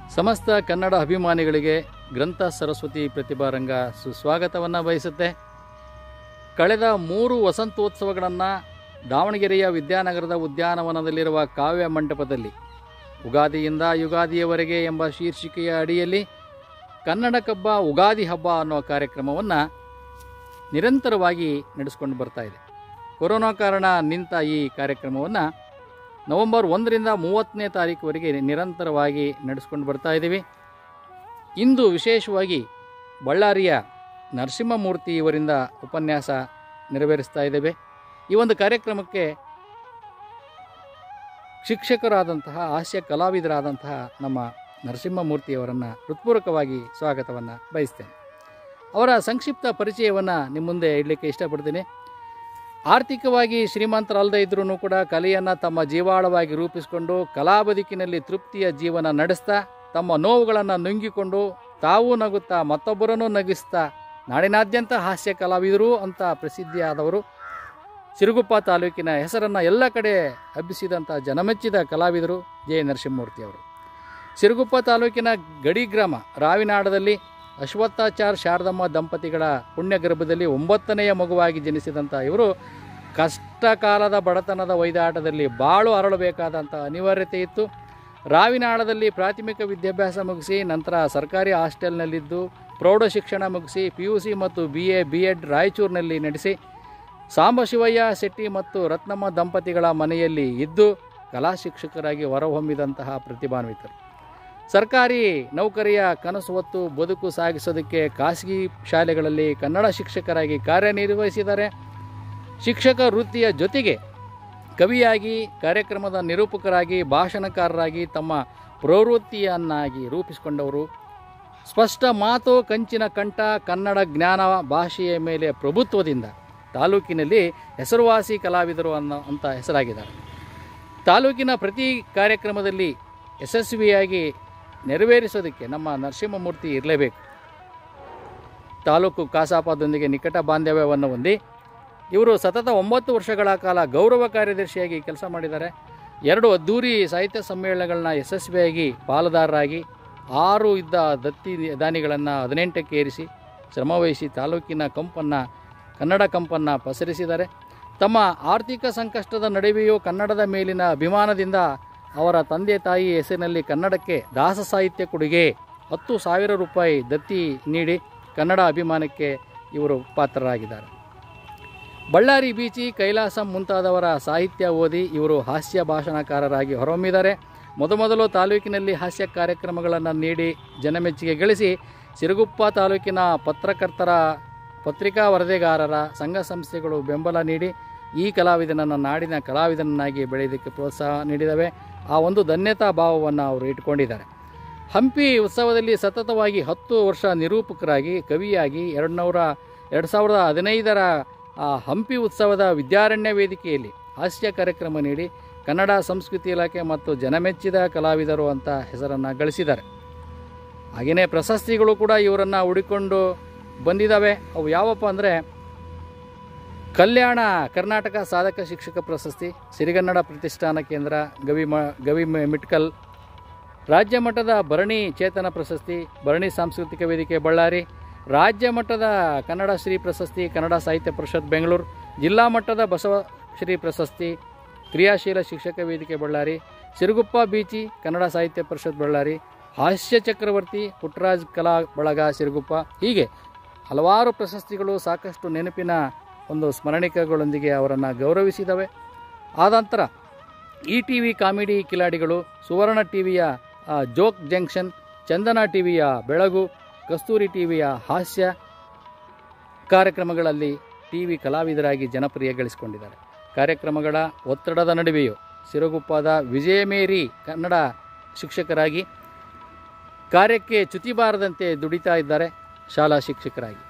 ಸಮಸ್ತ ಕನ್ನಡ ಅಭಿಮಾನಿಗಳಿಗೆ ಗ್ರಂಥ ಸರಸ್ವತಿ ಪ್ರತಿಭಾರಂಗ ಸುಸ್ವಾಗತವನ್ನು ಬಯಸುತ್ತೆ ಕಳೆದ ಮೂರು ವಸಂತೋತ್ಸವಗಳನ್ನು ದಾವಣಗೆರೆಯ ವಿದ್ಯಾನಗರದ ಉದ್ಯಾನವನದಲ್ಲಿರುವ ಕಾವ್ಯ ಮಂಟಪದಲ್ಲಿ ಉಗಾದಿಯಿಂದ ಯುಗಾದಿಯವರೆಗೆ ಎಂಬ ಶೀರ್ಷಿಕೆಯ ಅಡಿಯಲ್ಲಿ ಕನ್ನಡ ಕಬ್ಬ ಉಗಾದಿ ಹಬ್ಬ ಅನ್ನೋ ಕಾರ್ಯಕ್ರಮವನ್ನು ನಿರಂತರವಾಗಿ ನಡೆಸ್ಕೊಂಡು ಬರ್ತಾ ಇದೆ ಕೊರೋನಾ ಕಾರಣ ನಿಂತ ಈ ಕಾರ್ಯಕ್ರಮವನ್ನು ನವೆಂಬರ್ ಒಂದರಿಂದ ಮೂವತ್ತನೇ ತಾರೀಕುವರೆಗೆ ನಿರಂತರವಾಗಿ ನಡೆಸ್ಕೊಂಡು ಬರ್ತಾ ಇದ್ದೀವಿ ಇಂದು ವಿಶೇಷವಾಗಿ ಬಳ್ಳಾರಿಯ ನರಸಿಂಹಮೂರ್ತಿ ಇವರಿಂದ ಉಪನ್ಯಾಸ ನೆರವೇರಿಸ್ತಾ ಇದ್ದೇವೆ ಈ ಒಂದು ಕಾರ್ಯಕ್ರಮಕ್ಕೆ ಶಿಕ್ಷಕರಾದಂತಹ ಹಾಸ್ಯ ಕಲಾವಿದರಾದಂತಹ ನಮ್ಮ ನರಸಿಂಹಮೂರ್ತಿಯವರನ್ನು ಹೃತ್ಪೂರ್ವಕವಾಗಿ ಸ್ವಾಗತವನ್ನು ಬಯಸ್ತೇನೆ ಅವರ ಸಂಕ್ಷಿಪ್ತ ಪರಿಚಯವನ್ನು ನಿಮ್ಮ ಮುಂದೆ ಇಡಲಿಕ್ಕೆ ಇಷ್ಟಪಡ್ತೀನಿ ಆರ್ಥಿಕವಾಗಿ ಶ್ರೀಮಂತರಲ್ಲದೆ ಇದ್ರೂ ಕೂಡ ಕಲೆಯನ್ನು ತಮ್ಮ ಜೀವಾಳವಾಗಿ ರೂಪಿಸಿಕೊಂಡು ಕಲಾ ಬದುಕಿನಲ್ಲಿ ತೃಪ್ತಿಯ ಜೀವನ ನಡೆಸ್ತಾ ತಮ್ಮ ನೋವುಗಳನ್ನು ನುಂಗಿಕೊಂಡು ತಾವೂ ನಗುತ್ತಾ ಮತ್ತೊಬ್ಬರನ್ನು ನಗಿಸ್ತಾ ನಾಡಿನಾದ್ಯಂತ ಹಾಸ್ಯ ಕಲಾವಿದರು ಅಂತ ಪ್ರಸಿದ್ಧಿಯಾದವರು ಸಿರುಗುಪ್ಪ ತಾಲೂಕಿನ ಹೆಸರನ್ನು ಎಲ್ಲ ಕಡೆ ಹಬ್ಬಿಸಿದಂಥ ಜನಮೆಚ್ಚಿದ ಕಲಾವಿದರು ಜೆ ನರಸಿಂಹಮೂರ್ತಿಯವರು ಸಿರುಗುಪ್ಪ ತಾಲೂಕಿನ ಗಡಿ ಗ್ರಾಮ ರಾವಿನಾಡದಲ್ಲಿ ಅಶ್ವತ್ಥಾಚಾರ್ ಶಾರದಮ್ಮ ದಂಪತಿಗಳ ಪುಣ್ಯಗರ್ಭದಲ್ಲಿ ಒಂಬತ್ತನೆಯ ಮಗುವಾಗಿ ಜನಿಸಿದಂಥ ಇವರು ಕಷ್ಟ ಕಾಲದ ಬಡತನದ ವೈದಾಟದಲ್ಲಿ ಬಾಳು ಅರಳಬೇಕಾದಂಥ ಅನಿವಾರ್ಯತೆ ಇತ್ತು ರಾವಿನಾಳದಲ್ಲಿ ಪ್ರಾಥಮಿಕ ವಿದ್ಯಾಭ್ಯಾಸ ಮುಗಿಸಿ ನಂತರ ಸರ್ಕಾರಿ ಹಾಸ್ಟೆಲ್ನಲ್ಲಿದ್ದು ಪ್ರೌಢ ಶಿಕ್ಷಣ ಮುಗಿಸಿ ಪಿ ಯು ಸಿ ಮತ್ತು ಬಿ ಎ ಬಿ ಎಡ್ ರಾಯಚೂರಿನಲ್ಲಿ ನಡೆಸಿ ಸಾಂಬಶಿವಯ್ಯ ಶೆಟ್ಟಿ ಮತ್ತು ರತ್ನಮ್ಮ ದಂಪತಿಗಳ ಮನೆಯಲ್ಲಿ ಇದ್ದು ಕಲಾ ಶಿಕ್ಷಕರಾಗಿ ಹೊರಹೊಮ್ಮಿದಂತಹ ಪ್ರತಿಭಾನ್ವಿತರು ಸರ್ಕಾರಿ ನೌಕರಿಯ ಕನಸು ಹೊತ್ತು ಬದುಕು ಸಾಗಿಸೋದಕ್ಕೆ ಖಾಸಗಿ ಶಾಲೆಗಳಲ್ಲಿ ಕನ್ನಡ ಶಿಕ್ಷಕರಾಗಿ ಕಾರ್ಯನಿರ್ವಹಿಸಿದ್ದಾರೆ ಶಿಕ್ಷಕ ವೃತ್ತಿಯ ಜೊತೆಗೆ ಕವಿಯಾಗಿ ಕಾರ್ಯಕ್ರಮದ ನಿರೂಪಕರಾಗಿ ಭಾಷಣಕಾರರಾಗಿ ತಮ್ಮ ಪ್ರವೃತ್ತಿಯನ್ನಾಗಿ ರೂಪಿಸಿಕೊಂಡವರು ಸ್ಪಷ್ಟ ಮಾತು ಕಂಚಿನ ಕಂಠ ಕನ್ನಡ ಜ್ಞಾನ ಭಾಷೆಯ ಮೇಲೆ ಪ್ರಭುತ್ವದಿಂದ ತಾಲೂಕಿನಲ್ಲಿ ಹೆಸರುವಾಸಿ ಕಲಾವಿದರು ಅನ್ನೋ ಅಂತ ಹೆಸರಾಗಿದ್ದಾರೆ ತಾಲೂಕಿನ ಪ್ರತಿ ಕಾರ್ಯಕ್ರಮದಲ್ಲಿ ಯಶಸ್ವಿಯಾಗಿ ನೆರವೇರಿಸೋದಕ್ಕೆ ನಮ್ಮ ನರಸಿಂಹಮೂರ್ತಿ ಇರಲೇಬೇಕು ತಾಲೂಕು ಕಸಾಪದೊಂದಿಗೆ ನಿಕಟ ಬಾಂಧವ್ಯವನ್ನು ಹೊಂದಿ ಇವರು ಸತತ ಒಂಬತ್ತು ವರ್ಷಗಳ ಕಾಲ ಗೌರವ ಕಾರ್ಯದರ್ಶಿಯಾಗಿ ಕೆಲಸ ಮಾಡಿದ್ದಾರೆ ಎರಡು ಅದ್ದೂರಿ ಸಾಹಿತ್ಯ ಸಮ್ಮೇಳನಗಳನ್ನ ಯಶಸ್ವಿಯಾಗಿ ಪಾಲುದಾರರಾಗಿ ಆರು ಇದ್ದ ದತ್ತಿ ದಾನಿಗಳನ್ನು ಹದಿನೆಂಟಕ್ಕೆ ಏರಿಸಿ ಶ್ರಮವಹಿಸಿ ತಾಲೂಕಿನ ಕಂಪನ್ನು ಕನ್ನಡ ಕಂಪನ್ನು ಪಸರಿಸಿದ್ದಾರೆ ತಮ್ಮ ಆರ್ಥಿಕ ಸಂಕಷ್ಟದ ನಡುವೆಯೂ ಕನ್ನಡದ ಮೇಲಿನ ಅಭಿಮಾನದಿಂದ ಅವರ ತಂದೆ ತಾಯಿ ಹೆಸರಿನಲ್ಲಿ ಕನ್ನಡಕ್ಕೆ ದಾಸ ಸಾಹಿತ್ಯ ಕೊಡುಗೆ ಹತ್ತು ಸಾವಿರ ರೂಪಾಯಿ ದತ್ತಿ ನೀಡಿ ಕನ್ನಡ ಅಭಿಮಾನಕ್ಕೆ ಇವರು ಪಾತ್ರರಾಗಿದ್ದಾರೆ ಬಳ್ಳಾರಿ ಬೀಚಿ ಕೈಲಾಸಂ ಮುಂತಾದವರ ಸಾಹಿತ್ಯ ಓದಿ ಇವರು ಹಾಸ್ಯ ಭಾಷಣಕಾರರಾಗಿ ಹೊರಹೊಮ್ಮಿದ್ದಾರೆ ಮೊದಮೊದಲು ತಾಲೂಕಿನಲ್ಲಿ ಹಾಸ್ಯ ಕಾರ್ಯಕ್ರಮಗಳನ್ನು ನೀಡಿ ಜನಮೆಚ್ಚುಗೆ ಗಳಿಸಿ ಸಿರುಗುಪ್ಪ ತಾಲೂಕಿನ ಪತ್ರಕರ್ತರ ಪತ್ರಿಕಾ ವರದಿಗಾರರ ಸಂಘ ಸಂಸ್ಥೆಗಳು ಬೆಂಬಲ ನೀಡಿ ಈ ಕಲಾವಿದನನ್ನು ನಾಡಿನ ಕಲಾವಿದನನ್ನಾಗಿ ಬೆಳೆಯೋದಕ್ಕೆ ಪ್ರೋತ್ಸಾಹ ನೀಡಿದವೆ ಆ ಒಂದು ಧನ್ಯತಾ ಭಾವವನ್ನು ಅವರು ಇಟ್ಕೊಂಡಿದ್ದಾರೆ ಹಂಪಿ ಉತ್ಸವದಲ್ಲಿ ಸತತವಾಗಿ ಹತ್ತು ವರ್ಷ ನಿರೂಪಕರಾಗಿ ಕವಿಯಾಗಿ ಎರಡು ನೂರ ಎರಡು ಸಾವಿರದ ಹದಿನೈದರ ಆ ಹಂಪಿ ಉತ್ಸವದ ವಿದ್ಯಾರಣ್ಯ ವೇದಿಕೆಯಲ್ಲಿ ಹಾಸ್ಯ ಕಾರ್ಯಕ್ರಮ ನೀಡಿ ಕನ್ನಡ ಸಂಸ್ಕೃತಿ ಇಲಾಖೆ ಮತ್ತು ಜನಮೆಚ್ಚಿದ ಕಲಾವಿದರು ಅಂತ ಹೆಸರನ್ನು ಗಳಿಸಿದ್ದಾರೆ ಹಾಗೆಯೇ ಪ್ರಶಸ್ತಿಗಳು ಕೂಡ ಇವರನ್ನು ಹುಡುಕೊಂಡು ಬಂದಿದ್ದಾವೆ ಅವು ಯಾವಪ್ಪ ಅಂದರೆ ಕಲ್ಯಾಣ ಕರ್ನಾಟಕ ಸಾಧಕ ಶಿಕ್ಷಕ ಪ್ರಶಸ್ತಿ ಸಿರಿಗನ್ನಡ ಪ್ರತಿಷ್ಠಾನ ಕೇಂದ್ರ ಗವಿ ಮ ಗವಿ ಮ- ಮಿಟ್ಕಲ್ ರಾಜ್ಯ ಮಟ್ಟದ ಭರಣಿ ಚೇತನ ಪ್ರಶಸ್ತಿ ಭರಣಿ ಸಾಂಸ್ಕೃತಿಕ ವೇದಿಕೆ ಬಳ್ಳಾರಿ ರಾಜ್ಯ ಮಟ್ಟದ ಕನ್ನಡ ಶ್ರೀ ಪ್ರಶಸ್ತಿ ಕನ್ನಡ ಸಾಹಿತ್ಯ ಪರಿಷತ್ ಬೆಂಗಳೂರು ಜಿಲ್ಲಾ ಮಟ್ಟದ ಬಸವ ಶ್ರೀ ಪ್ರಶಸ್ತಿ ಕ್ರಿಯಾಶೀಲ ಶಿಕ್ಷಕ ವೇದಿಕೆ ಬಳ್ಳಾರಿ ಸಿರುಗುಪ್ಪ ಬೀಚಿ ಕನ್ನಡ ಸಾಹಿತ್ಯ ಪರಿಷತ್ ಬಳ್ಳಾರಿ ಹಾಸ್ಯ ಚಕ್ರವರ್ತಿ ಪುಟ್ಟರಾಜ್ ಕಲಾ ಬಳಗ ಸಿರುಗುಪ್ಪ ಹೀಗೆ ಹಲವಾರು ಪ್ರಶಸ್ತಿಗಳು ಸಾಕಷ್ಟು ನೆನಪಿನ ಒಂದು ಸ್ಮರಣಿಕೆಗಳೊಂದಿಗೆ ಅವರನ್ನು ಗೌರವಿಸಿದವೆ ಆನಂತರ ಇ ಟಿ ವಿ ಕಾಮಿಡಿ ಕಿಲಾಡಿಗಳು ಸುವರ್ಣ ಟಿವಿಯ ಜೋಕ್ ಜಂಕ್ಷನ್ ಚಂದನ ಟಿವಿಯ ಬೆಳಗು ಕಸ್ತೂರಿ ಟಿವಿಯ ಹಾಸ್ಯ ಕಾರ್ಯಕ್ರಮಗಳಲ್ಲಿ ಟಿ ವಿ ಕಲಾವಿದರಾಗಿ ಜನಪ್ರಿಯ ಗಳಿಸಿಕೊಂಡಿದ್ದಾರೆ ಕಾರ್ಯಕ್ರಮಗಳ ಒತ್ತಡದ ನಡುವೆಯೂ ಸಿರುಗುಪ್ಪದ ವಿಜಯಮೇರಿ ಕನ್ನಡ ಶಿಕ್ಷಕರಾಗಿ ಕಾರ್ಯಕ್ಕೆ ಚ್ಯುತಿ ಬಾರದಂತೆ ದುಡಿತಾ ಇದ್ದಾರೆ ಶಾಲಾ ಶಿಕ್ಷಕರಾಗಿ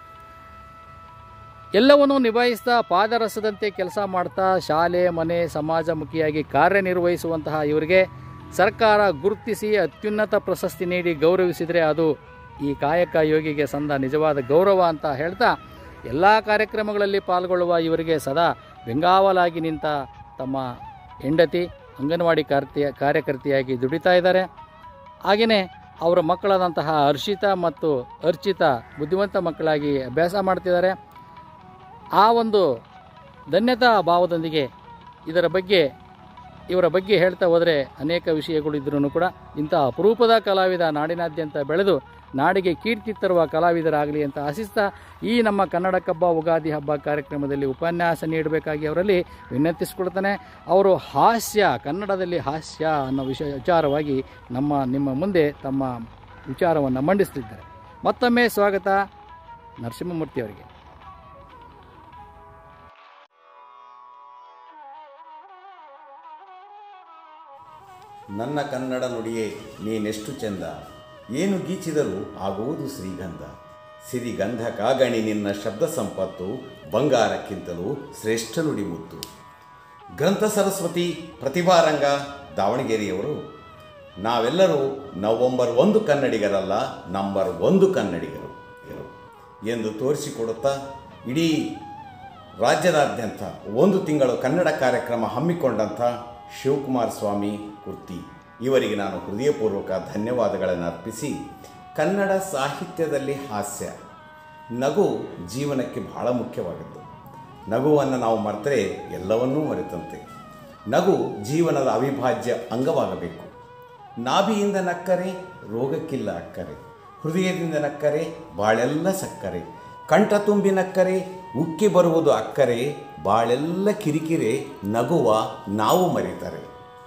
ಎಲ್ಲವನ್ನೂ ನಿಭಾಯಿಸ್ತಾ ಪಾದರಸದಂತೆ ಕೆಲಸ ಮಾಡ್ತಾ ಶಾಲೆ ಮನೆ ಸಮಾಜಮುಖಿಯಾಗಿ ಕಾರ್ಯನಿರ್ವಹಿಸುವಂತಹ ಇವರಿಗೆ ಸರ್ಕಾರ ಗುರುತಿಸಿ ಅತ್ಯುನ್ನತ ಪ್ರಶಸ್ತಿ ನೀಡಿ ಗೌರವಿಸಿದರೆ ಅದು ಈ ಕಾಯಕ ಯೋಗಿಗೆ ಸಂದ ನಿಜವಾದ ಗೌರವ ಅಂತ ಹೇಳ್ತಾ ಎಲ್ಲ ಕಾರ್ಯಕ್ರಮಗಳಲ್ಲಿ ಪಾಲ್ಗೊಳ್ಳುವ ಇವರಿಗೆ ಸದಾ ಬೆಂಗಾವಲಾಗಿ ನಿಂತ ತಮ್ಮ ಹೆಂಡತಿ ಅಂಗನವಾಡಿ ಕಾರ್ತಿಯ ಕಾರ್ಯಕರ್ತೆಯಾಗಿ ದುಡಿತಾ ಇದ್ದಾರೆ ಹಾಗೆಯೇ ಅವರ ಮಕ್ಕಳಾದಂತಹ ಹರ್ಷಿತಾ ಮತ್ತು ಅರ್ಚಿತಾ ಬುದ್ಧಿವಂತ ಮಕ್ಕಳಾಗಿ ಅಭ್ಯಾಸ ಮಾಡ್ತಿದ್ದಾರೆ ಆ ಒಂದು ಧನ್ಯತಾ ಭಾವದೊಂದಿಗೆ ಇದರ ಬಗ್ಗೆ ಇವರ ಬಗ್ಗೆ ಹೇಳ್ತಾ ಹೋದರೆ ಅನೇಕ ವಿಷಯಗಳು ಇದ್ರೂ ಕೂಡ ಇಂಥ ಅಪರೂಪದ ಕಲಾವಿದ ನಾಡಿನಾದ್ಯಂತ ಬೆಳೆದು ನಾಡಿಗೆ ಕೀರ್ತಿ ತರುವ ಕಲಾವಿದರಾಗಲಿ ಅಂತ ಆಶಿಸ್ತಾ ಈ ನಮ್ಮ ಕನ್ನಡ ಕಬ್ಬ ಉಗಾದಿ ಹಬ್ಬ ಕಾರ್ಯಕ್ರಮದಲ್ಲಿ ಉಪನ್ಯಾಸ ನೀಡಬೇಕಾಗಿ ಅವರಲ್ಲಿ ವಿನಂತಿಸ್ಕೊಳ್ತಾನೆ ಅವರು ಹಾಸ್ಯ ಕನ್ನಡದಲ್ಲಿ ಹಾಸ್ಯ ಅನ್ನೋ ವಿಷಯ ವಿಚಾರವಾಗಿ ನಮ್ಮ ನಿಮ್ಮ ಮುಂದೆ ತಮ್ಮ ವಿಚಾರವನ್ನು ಮಂಡಿಸ್ತಿದ್ದಾರೆ ಮತ್ತೊಮ್ಮೆ ಸ್ವಾಗತ ನರಸಿಂಹಮೂರ್ತಿ ಅವರಿಗೆ ನನ್ನ ಕನ್ನಡ ನುಡಿಯೇ ನೀನೆಷ್ಟು ಚೆಂದ ಏನು ಗೀಚಿದರೂ ಆಗುವುದು ಶ್ರೀಗಂಧ ಸಿರಿಗಂಧ ಕಾಗಣಿ ನಿನ್ನ ಶಬ್ದ ಸಂಪತ್ತು ಬಂಗಾರಕ್ಕಿಂತಲೂ ಶ್ರೇಷ್ಠ ನುಡಿ ಮುತ್ತು ಗ್ರಂಥ ಸರಸ್ವತಿ ಪ್ರತಿಭಾರಂಗ ದಾವಣಗೆರೆಯವರು ನಾವೆಲ್ಲರೂ ನವಂಬರ್ ಒಂದು ಕನ್ನಡಿಗರಲ್ಲ ನಂಬರ್ ಒಂದು ಕನ್ನಡಿಗರು ಎಂದು ತೋರಿಸಿಕೊಡುತ್ತಾ ಇಡೀ ರಾಜ್ಯದಾದ್ಯಂತ ಒಂದು ತಿಂಗಳು ಕನ್ನಡ ಕಾರ್ಯಕ್ರಮ ಹಮ್ಮಿಕೊಂಡಂಥ ಶಿವಕುಮಾರ ಸ್ವಾಮಿ ಕುರ್ತಿ ಇವರಿಗೆ ನಾನು ಹೃದಯಪೂರ್ವಕ ಧನ್ಯವಾದಗಳನ್ನು ಅರ್ಪಿಸಿ ಕನ್ನಡ ಸಾಹಿತ್ಯದಲ್ಲಿ ಹಾಸ್ಯ ನಗು ಜೀವನಕ್ಕೆ ಬಹಳ ಮುಖ್ಯವಾದದ್ದು ನಗುವನ್ನು ನಾವು ಮರೆತರೆ ಎಲ್ಲವನ್ನೂ ಮರೆತಂತೆ ನಗು ಜೀವನದ ಅವಿಭಾಜ್ಯ ಅಂಗವಾಗಬೇಕು ನಾಭಿಯಿಂದ ನಕ್ಕರೆ ರೋಗಕ್ಕಿಲ್ಲ ಅಕ್ಕರೆ ಹೃದಯದಿಂದ ನಕ್ಕರೆ ಬಾಳೆಲ್ಲ ಸಕ್ಕರೆ ಕಂಠ ತುಂಬಿ ನಕ್ಕರೆ ಉಕ್ಕಿ ಬರುವುದು ಅಕ್ಕರೆ ಬಾಳೆಲ್ಲ ಕಿರಿಕಿರೆ ನಗುವ ನಾವು ಮರೀತಾರೆ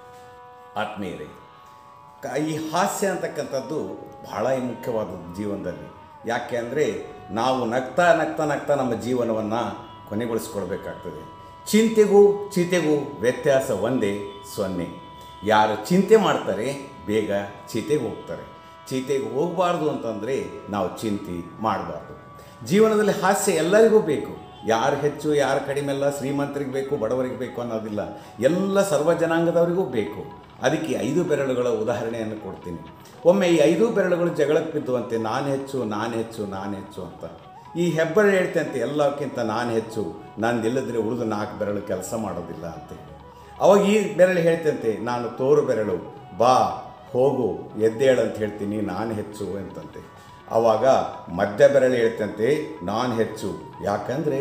ಆತ್ಮೀಯರೇ ಕ- ಈ ಹಾಸ್ಯ ಅಂತಕ್ಕಂಥದ್ದು ಬಹಳ ಮುಖ್ಯವಾದದ್ದು ಜೀವನದಲ್ಲಿ ಯಾಕೆ ಅಂದರೆ ನಾವು ನಗ್ತಾ ನಗ್ತಾ ನಗ್ತಾ ನಮ್ಮ ಜೀವನವನ್ನು ಕೊನೆಗೊಳಿಸ್ಕೊಳ್ಬೇಕಾಗ್ತದೆ ಚಿಂತೆಗೂ ಚೀತೆಗೂ ವ್ಯತ್ಯಾಸ ಒಂದೇ ಸೊನ್ನೆ ಯಾರು ಚಿಂತೆ ಮಾಡ್ತಾರೆ ಬೇಗ ಚೀತೆಗೆ ಹೋಗ್ತಾರೆ ಚೀತೆಗೆ ಹೋಗಬಾರ್ದು ಅಂತಂದರೆ ನಾವು ಚಿಂತೆ ಮಾಡಬಾರ್ದು ಜೀವನದಲ್ಲಿ ಹಾಸ್ಯ ಎಲ್ಲರಿಗೂ ಬೇಕು ಯಾರು ಹೆಚ್ಚು ಯಾರು ಕಡಿಮೆ ಎಲ್ಲ ಶ್ರೀಮಂತರಿಗೆ ಬೇಕು ಬಡವರಿಗೆ ಬೇಕು ಅನ್ನೋದಿಲ್ಲ ಎಲ್ಲ ಸರ್ವ ಜನಾಂಗದವರಿಗೂ ಬೇಕು ಅದಕ್ಕೆ ಐದು ಬೆರಳುಗಳ ಉದಾಹರಣೆಯನ್ನು ಕೊಡ್ತೀನಿ ಒಮ್ಮೆ ಈ ಐದು ಬೆರಳುಗಳು ಜಗಳಕ್ಕೆ ಬಿದ್ದುವಂತೆ ನಾನು ಹೆಚ್ಚು ನಾನು ಹೆಚ್ಚು ನಾನು ಹೆಚ್ಚು ಅಂತ ಈ ಹೆಬ್ಬೆರಳು ಹೇಳ್ತಂತೆ ಎಲ್ಲಕ್ಕಿಂತ ನಾನು ಹೆಚ್ಚು ನಂದಿಲ್ಲದ್ರೆ ಉಳಿದು ನಾಲ್ಕು ಬೆರಳು ಕೆಲಸ ಮಾಡೋದಿಲ್ಲ ಅಂತ ಅವಾಗ ಈ ಬೆರಳು ಹೇಳ್ತಂತೆ ನಾನು ತೋರು ಬೆರಳು ಬಾ ಹೋಗು ಎದ್ದೇಳು ಅಂತ ಹೇಳ್ತೀನಿ ನಾನು ಹೆಚ್ಚು ಅಂತಂತೆ ಆವಾಗ ಮಧ್ಯ ಬೆರಳು ಹೇಳ್ತಂತೆ ನಾನು ಹೆಚ್ಚು ಯಾಕಂದರೆ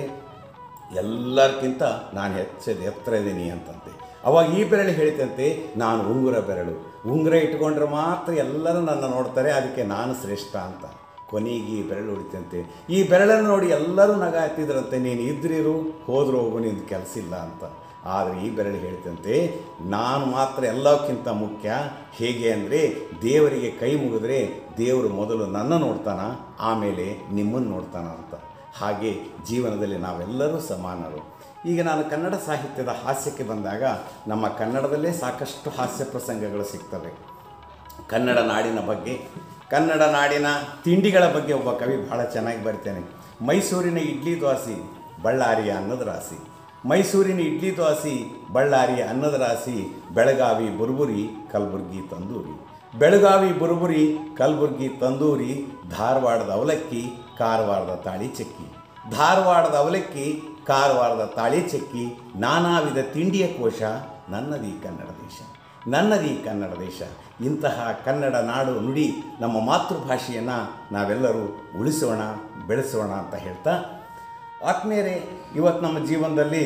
ಎಲ್ಲರಿಗಿಂತ ನಾನು ಹೆಚ್ಚದ ಎತ್ತರ ಇದ್ದೀನಿ ಅಂತಂತೆ ಅವಾಗ ಈ ಬೆರಳು ಹೇಳ್ತಂತೆ ನಾನು ಉಂಗುರ ಬೆರಳು ಉಂಗುರ ಇಟ್ಕೊಂಡ್ರೆ ಮಾತ್ರ ಎಲ್ಲರೂ ನನ್ನ ನೋಡ್ತಾರೆ ಅದಕ್ಕೆ ನಾನು ಶ್ರೇಷ್ಠ ಅಂತ ಕೊನೆಗೆ ಈ ಬೆರಳು ಉಳಿತಂತೆ ಈ ಬೆರಳನ್ನು ನೋಡಿ ಎಲ್ಲರೂ ನಗ ಹತ್ತಿದ್ರಂತೆ ನೀನು ಇದ್ರಿರು ಹೋದ್ರು ಹೋಗು ನಿಂದು ಕೆಲಸ ಇಲ್ಲ ಅಂತ ಆದರೆ ಈ ಬೆರಳು ಹೇಳ್ತಂತೆ ನಾನು ಮಾತ್ರ ಎಲ್ಲಕ್ಕಿಂತ ಮುಖ್ಯ ಹೇಗೆ ಅಂದರೆ ದೇವರಿಗೆ ಕೈ ಮುಗಿದ್ರೆ ದೇವರು ಮೊದಲು ನನ್ನ ನೋಡ್ತಾನ ಆಮೇಲೆ ನಿಮ್ಮನ್ನು ನೋಡ್ತಾನ ಅಂತ ಹಾಗೆ ಜೀವನದಲ್ಲಿ ನಾವೆಲ್ಲರೂ ಸಮಾನರು ಈಗ ನಾನು ಕನ್ನಡ ಸಾಹಿತ್ಯದ ಹಾಸ್ಯಕ್ಕೆ ಬಂದಾಗ ನಮ್ಮ ಕನ್ನಡದಲ್ಲೇ ಸಾಕಷ್ಟು ಹಾಸ್ಯ ಪ್ರಸಂಗಗಳು ಸಿಗ್ತವೆ ಕನ್ನಡ ನಾಡಿನ ಬಗ್ಗೆ ಕನ್ನಡ ನಾಡಿನ ತಿಂಡಿಗಳ ಬಗ್ಗೆ ಒಬ್ಬ ಕವಿ ಬಹಳ ಚೆನ್ನಾಗಿ ಬರ್ತೇನೆ ಮೈಸೂರಿನ ಇಡ್ಲಿ ದೋಸೆ ಬಳ್ಳಾರಿಯ ಅನ್ನದ ರಾಶಿ ಮೈಸೂರಿನ ಇಡ್ಲಿ ದೋಸೆ ಬಳ್ಳಾರಿಯ ಅನ್ನದ ರಾಶಿ ಬೆಳಗಾವಿ ಬುರ್ಬುರಿ ಕಲಬುರ್ಗಿ ತಂದೂರಿ ಬೆಳಗಾವಿ ಬುರ್ಬುರಿ ಕಲಬುರ್ಗಿ ತಂದೂರಿ ಧಾರವಾಡದ ಅವಲಕ್ಕಿ ಕಾರವಾರದ ತಾಳಿ ಚಕ್ಕಿ ಧಾರವಾಡದ ಅವಲಕ್ಕಿ ಕಾರವಾರದ ತಾಳಿ ಚಕ್ಕಿ ನಾನಾ ವಿಧ ತಿಂಡಿಯ ಕೋಶ ನನ್ನದೀ ಕನ್ನಡ ದೇಶ ನನ್ನದೀ ಕನ್ನಡ ದೇಶ ಇಂತಹ ಕನ್ನಡ ನಾಡು ನುಡಿ ನಮ್ಮ ಮಾತೃಭಾಷೆಯನ್ನು ನಾವೆಲ್ಲರೂ ಉಳಿಸೋಣ ಬೆಳೆಸೋಣ ಅಂತ ಹೇಳ್ತಾ ಆತ್ಮೀಯರೇ ಇವತ್ತು ನಮ್ಮ ಜೀವನದಲ್ಲಿ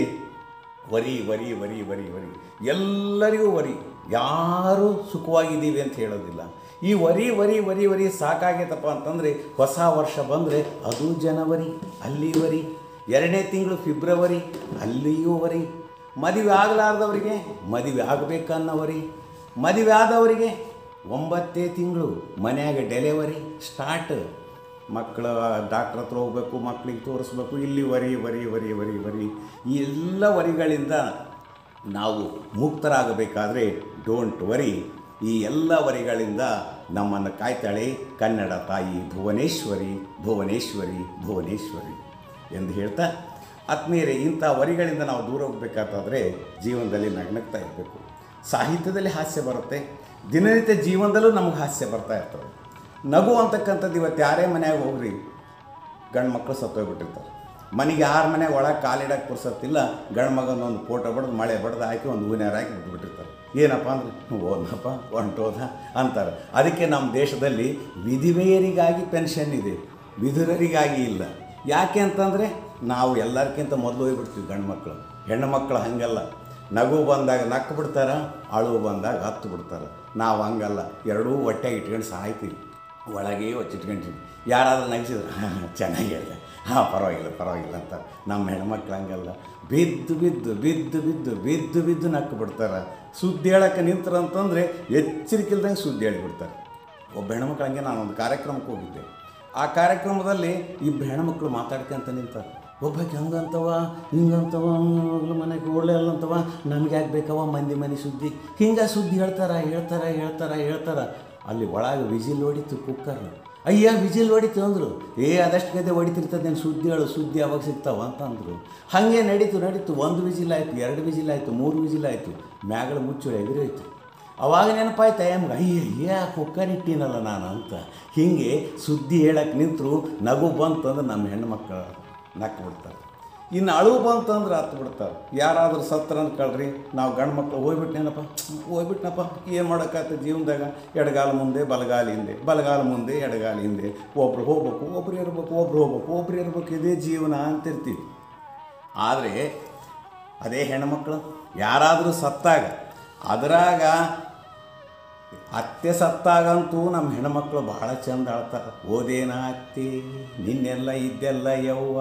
worry worry worry worry worry ಎಲ್ಲರಿಗೂ ವರಿ ಯಾರೂ ಸುಖವಾಗಿದ್ದೀವಿ ಅಂತ ಹೇಳೋದಿಲ್ಲ ಈ ವರಿ ವರಿ ವರಿ ವರಿ ಸಾಕಾಗೈತಪ್ಪ ಅಂತಂದರೆ ಹೊಸ ವರ್ಷ ಬಂದರೆ ಅದು ಜನವರಿ ಅಲ್ಲಿ ವರಿ ಎರಡನೇ ತಿಂಗಳು ಫೆಬ್ರವರಿ ಅಲ್ಲಿಯೂ ವರಿ ಮದುವೆ ಆಗಲಾರ್ದವರಿಗೆ ಮದುವೆ ಆಗಬೇಕನ್ನೋವರಿ ಮದುವೆ ಆದವರಿಗೆ ಒಂಬತ್ತೇ ತಿಂಗಳು ಮನ್ಯಾಗ ಡೆಲಿವರಿ ಸ್ಟಾರ್ಟ್ ಮಕ್ಕಳ ಡಾಕ್ಟ್ರ್ ಹತ್ರ ಹೋಗ್ಬೇಕು ಮಕ್ಕಳಿಗೆ ತೋರಿಸ್ಬೇಕು ಇಲ್ಲಿ worry worry worry worry worry ಈ ಎಲ್ಲ ವರಿಗಳಿಂದ ನಾವು ಮುಕ್ತರಾಗಬೇಕಾದ್ರೆ ಡೋಂಟ್ ವರಿ ಈ ಎಲ್ಲ ವರಿಗಳಿಂದ ನಮ್ಮನ್ನು ಕಾಯ್ತಾಳೆ ಕನ್ನಡ ತಾಯಿ ಭುವನೇಶ್ವರಿ ಭುವನೇಶ್ವರಿ ಭುವನೇಶ್ವರಿ ಎಂದು ಹೇಳ್ತಾ ಆತ್ಮೀಯರೇ ಇಂಥ ವರಿಗಳಿಂದ ನಾವು ದೂರ ಹೋಗಬೇಕಾದ್ರೆ ಜೀವನದಲ್ಲಿ ನಗ್ನಗ್ತಾ ಇರಬೇಕು ಸಾಹಿತ್ಯದಲ್ಲಿ ಹಾಸ್ಯ ಬರುತ್ತೆ ದಿನನಿತ್ಯ ಜೀವನದಲ್ಲೂ ನಮಗೆ ಹಾಸ್ಯ ಬರ್ತಾ ಇರ್ತವೆ ನಗು ಅಂತಕ್ಕಂಥದ್ದು ಇವತ್ತು ಯಾರೇ ಮನ್ಯಾಗ ಹೋಗ್ರಿ ಗಂಡು ಮಕ್ಕಳು ಸತ್ತೋಗ್ಬಿಟ್ಟಿರ್ತಾರೆ ಮನೆಗೆ ಯಾರ ಮನೆಗೆ ಒಳಗೆ ಕಾಲಿಡಕ್ಕೆ ಪುರ್ಸತ್ತಿಲ್ಲ ಗಂಡು ಮಗನೊಂದು ಫೋಟೋ ಬಡ್ದು ಮಳೆ ಬಡ್ದು ಹಾಕಿ ಒಂದು ಹೂವಿನಾರ ಹಾಕಿ ಬಿಟ್ಬಿಟ್ಟಿರ್ತಾರೆ ಏನಪ್ಪ ಅಂದ್ರೆ ಓದ್ನಪ್ಪ ಹೊಂಟೋದ ಅಂತಾರೆ ಅದಕ್ಕೆ ನಮ್ಮ ದೇಶದಲ್ಲಿ ವಿಧಿವೆಯರಿಗಾಗಿ ಪೆನ್ಷನ್ ಇದೆ ವಿಧುರರಿಗಾಗಿ ಇಲ್ಲ ಯಾಕೆ ಅಂತಂದರೆ ನಾವು ಎಲ್ಲರಿಗಿಂತ ಮೊದಲು ಹೋಗ್ಬಿಡ್ತೀವಿ ಗಂಡು ಮಕ್ಕಳು ಹೆಣ್ಣು ಮಕ್ಕಳು ಹಾಗಲ್ಲ ನಗು ಬಂದಾಗ ನಕ್ಕು ಬಿಡ್ತಾರ ಅಳು ಬಂದಾಗ ಹತ್ತು ಬಿಡ್ತಾರೆ ನಾವು ಹಂಗಲ್ಲ ಎರಡೂ ಹೊಟ್ಟೆಗೆ ಇಟ್ಕೊಂಡು ಸಾಯ್ತೀವಿ ಒಳಗೆ ಹೊಚ್ಚಿಟ್ಕೊಂತೀವಿ ಯಾರಾದ್ರೂ ನಗಿಸಿದ್ರು ಚೆನ್ನಾಗಿ ಹೇಳಿದೆ ಹಾಂ ಪರವಾಗಿಲ್ಲ ಪರವಾಗಿಲ್ಲ ಅಂತ ನಮ್ಮ ಹೆಣ್ಮಕ್ಳು ಹಂಗಲ್ಲ ಬಿದ್ದು ಬಿದ್ದು ಬಿದ್ದು ಬಿದ್ದು ಬಿದ್ದು ಬಿದ್ದು ನಕ್ಕು ಬಿಡ್ತಾರೆ ಸುದ್ದಿ ಹೇಳಕ್ಕೆ ನಿಂತರಂತಂದರೆ ಎಚ್ಚರಿಕೆಲ್ದಂಗೆ ಸುದ್ದಿ ಹೇಳಿಬಿಡ್ತಾರೆ ಒಬ್ಬ ಹೆಣ್ಮಕ್ಳು ಹಂಗೆ ನಾನೊಂದು ಕಾರ್ಯಕ್ರಮಕ್ಕೆ ಹೋಗಿದ್ದೆ ಆ ಕಾರ್ಯಕ್ರಮದಲ್ಲಿ ಇಬ್ಬರು ಹೆಣ್ಮಕ್ಳು ಮಾತಾಡ್ಕೊಂತ ನಿಂತಾರೆ ಒಬ್ಬಾಕಿ ಹಂಗಂತವ ಹಿಂಗಂತವ ಹೋಗ್ಲು ಮನೆಗೆ ಒಳ್ಳೆ ಅಲ್ಲಂತವ ನಮ್ಗೆ ಯಾಕೆ ಬೇಕವ ಮಂದಿ ಮನೆ ಸುದ್ದಿ ಹಿಂಗೆ ಸುದ್ದಿ ಹೇಳ್ತಾರ ಹೇಳ್ತಾರ ಹೇಳ್ತಾರ ಹೇಳ್ತಾರ ಅಲ್ಲಿ ಒಳಗೆ ವಿಜಿಲ್ ಹೊಡಿತು ಕುಕ್ಕರ್ ಅಯ್ಯ ವಿಜಿಲ್ ಹೊಡಿತು ಅಂದರು ಏ ಅದಷ್ಟು ಗದೆ ಹೊಡಿತಿರ್ತದೆ ನಾನು ಸುದ್ದಿ ಹೇಳು ಸುದ್ದಿ ಯಾವಾಗ ಸಿಗ್ತಾವ ಅಂತ ಅಂದರು ಹಾಗೆ ನಡೀತು ನಡೀತು ಒಂದು ವಿಜಿಲ್ ಆಯಿತು ಎರಡು ವಿಜಿಲ್ ಆಯಿತು ಮೂರು ವಿಜಿಲ್ ಆಯಿತು ಮ್ಯಾಗಳ ಮುಚ್ಚು ಎದುರಾಯ್ತು ಅವಾಗ ನೆನಪಾಯ್ತು ಅಯ್ಯಮ್ಗೆ ಅಯ್ಯ ಅಯ್ಯ ಕುಕ್ಕರ್ ಇಟ್ಟಿನಲ್ಲ ನಾನು ಅಂತ ಹೀಗೆ ಸುದ್ದಿ ಹೇಳಕ್ಕೆ ನಿಂತರು ನಗು ಬಂತಂದ್ರೆ ನಮ್ಮ ಹೆಣ್ಮಕ್ಳು ನಕ್ಕು ಬಿಡ್ತಾರೆ ಇನ್ನು ಅಳು ಬಂತಂದ್ರೆ ಹತ್ತು ಬಿಡ್ತಾರೆ ಯಾರಾದರೂ ಸತ್ರ ಅನ್ಕೊಳ್ರಿ ನಾವು ಗಂಡು ಮಕ್ಳು ಹೋಗ್ಬಿಟ್ನೇನಪ್ಪ ಹೋಗ್ಬಿಟ್ನಪ್ಪ ಏನು ಮಾಡೋಕ್ಕಾಗ್ತದೆ ಜೀವನದಾಗ ಎಡಗಾಲ ಮುಂದೆ ಬಲಗಾಲ ಹಿಂದೆ ಬಲಗಾಲ ಮುಂದೆ ಎಡಗಾಲ ಹಿಂದೆ ಒಬ್ರು ಹೋಗ್ಬೇಕು ಒಬ್ರು ಇರ್ಬೇಕು ಒಬ್ರು ಹೋಗ್ಬೇಕು ಒಬ್ರು ಇರ್ಬೇಕು ಇದೇ ಜೀವನ ಅಂತಿರ್ತೀವಿ ಆದರೆ ಅದೇ ಹೆಣ್ಮಕ್ಳು ಯಾರಾದರೂ ಸತ್ತಾಗ ಅದರಾಗ ಅತ್ತೆ ಸತ್ತಾಗಂತೂ ನಮ್ಮ ಹೆಣ್ಮಕ್ಳು ಭಾಳ ಚಂದ ಆಳ್ತಾರೆ ಓದೇನ ಅತ್ತೆ ನಿನ್ನೆಲ್ಲ ಇದ್ದೆಲ್ಲ ಯವ್ವ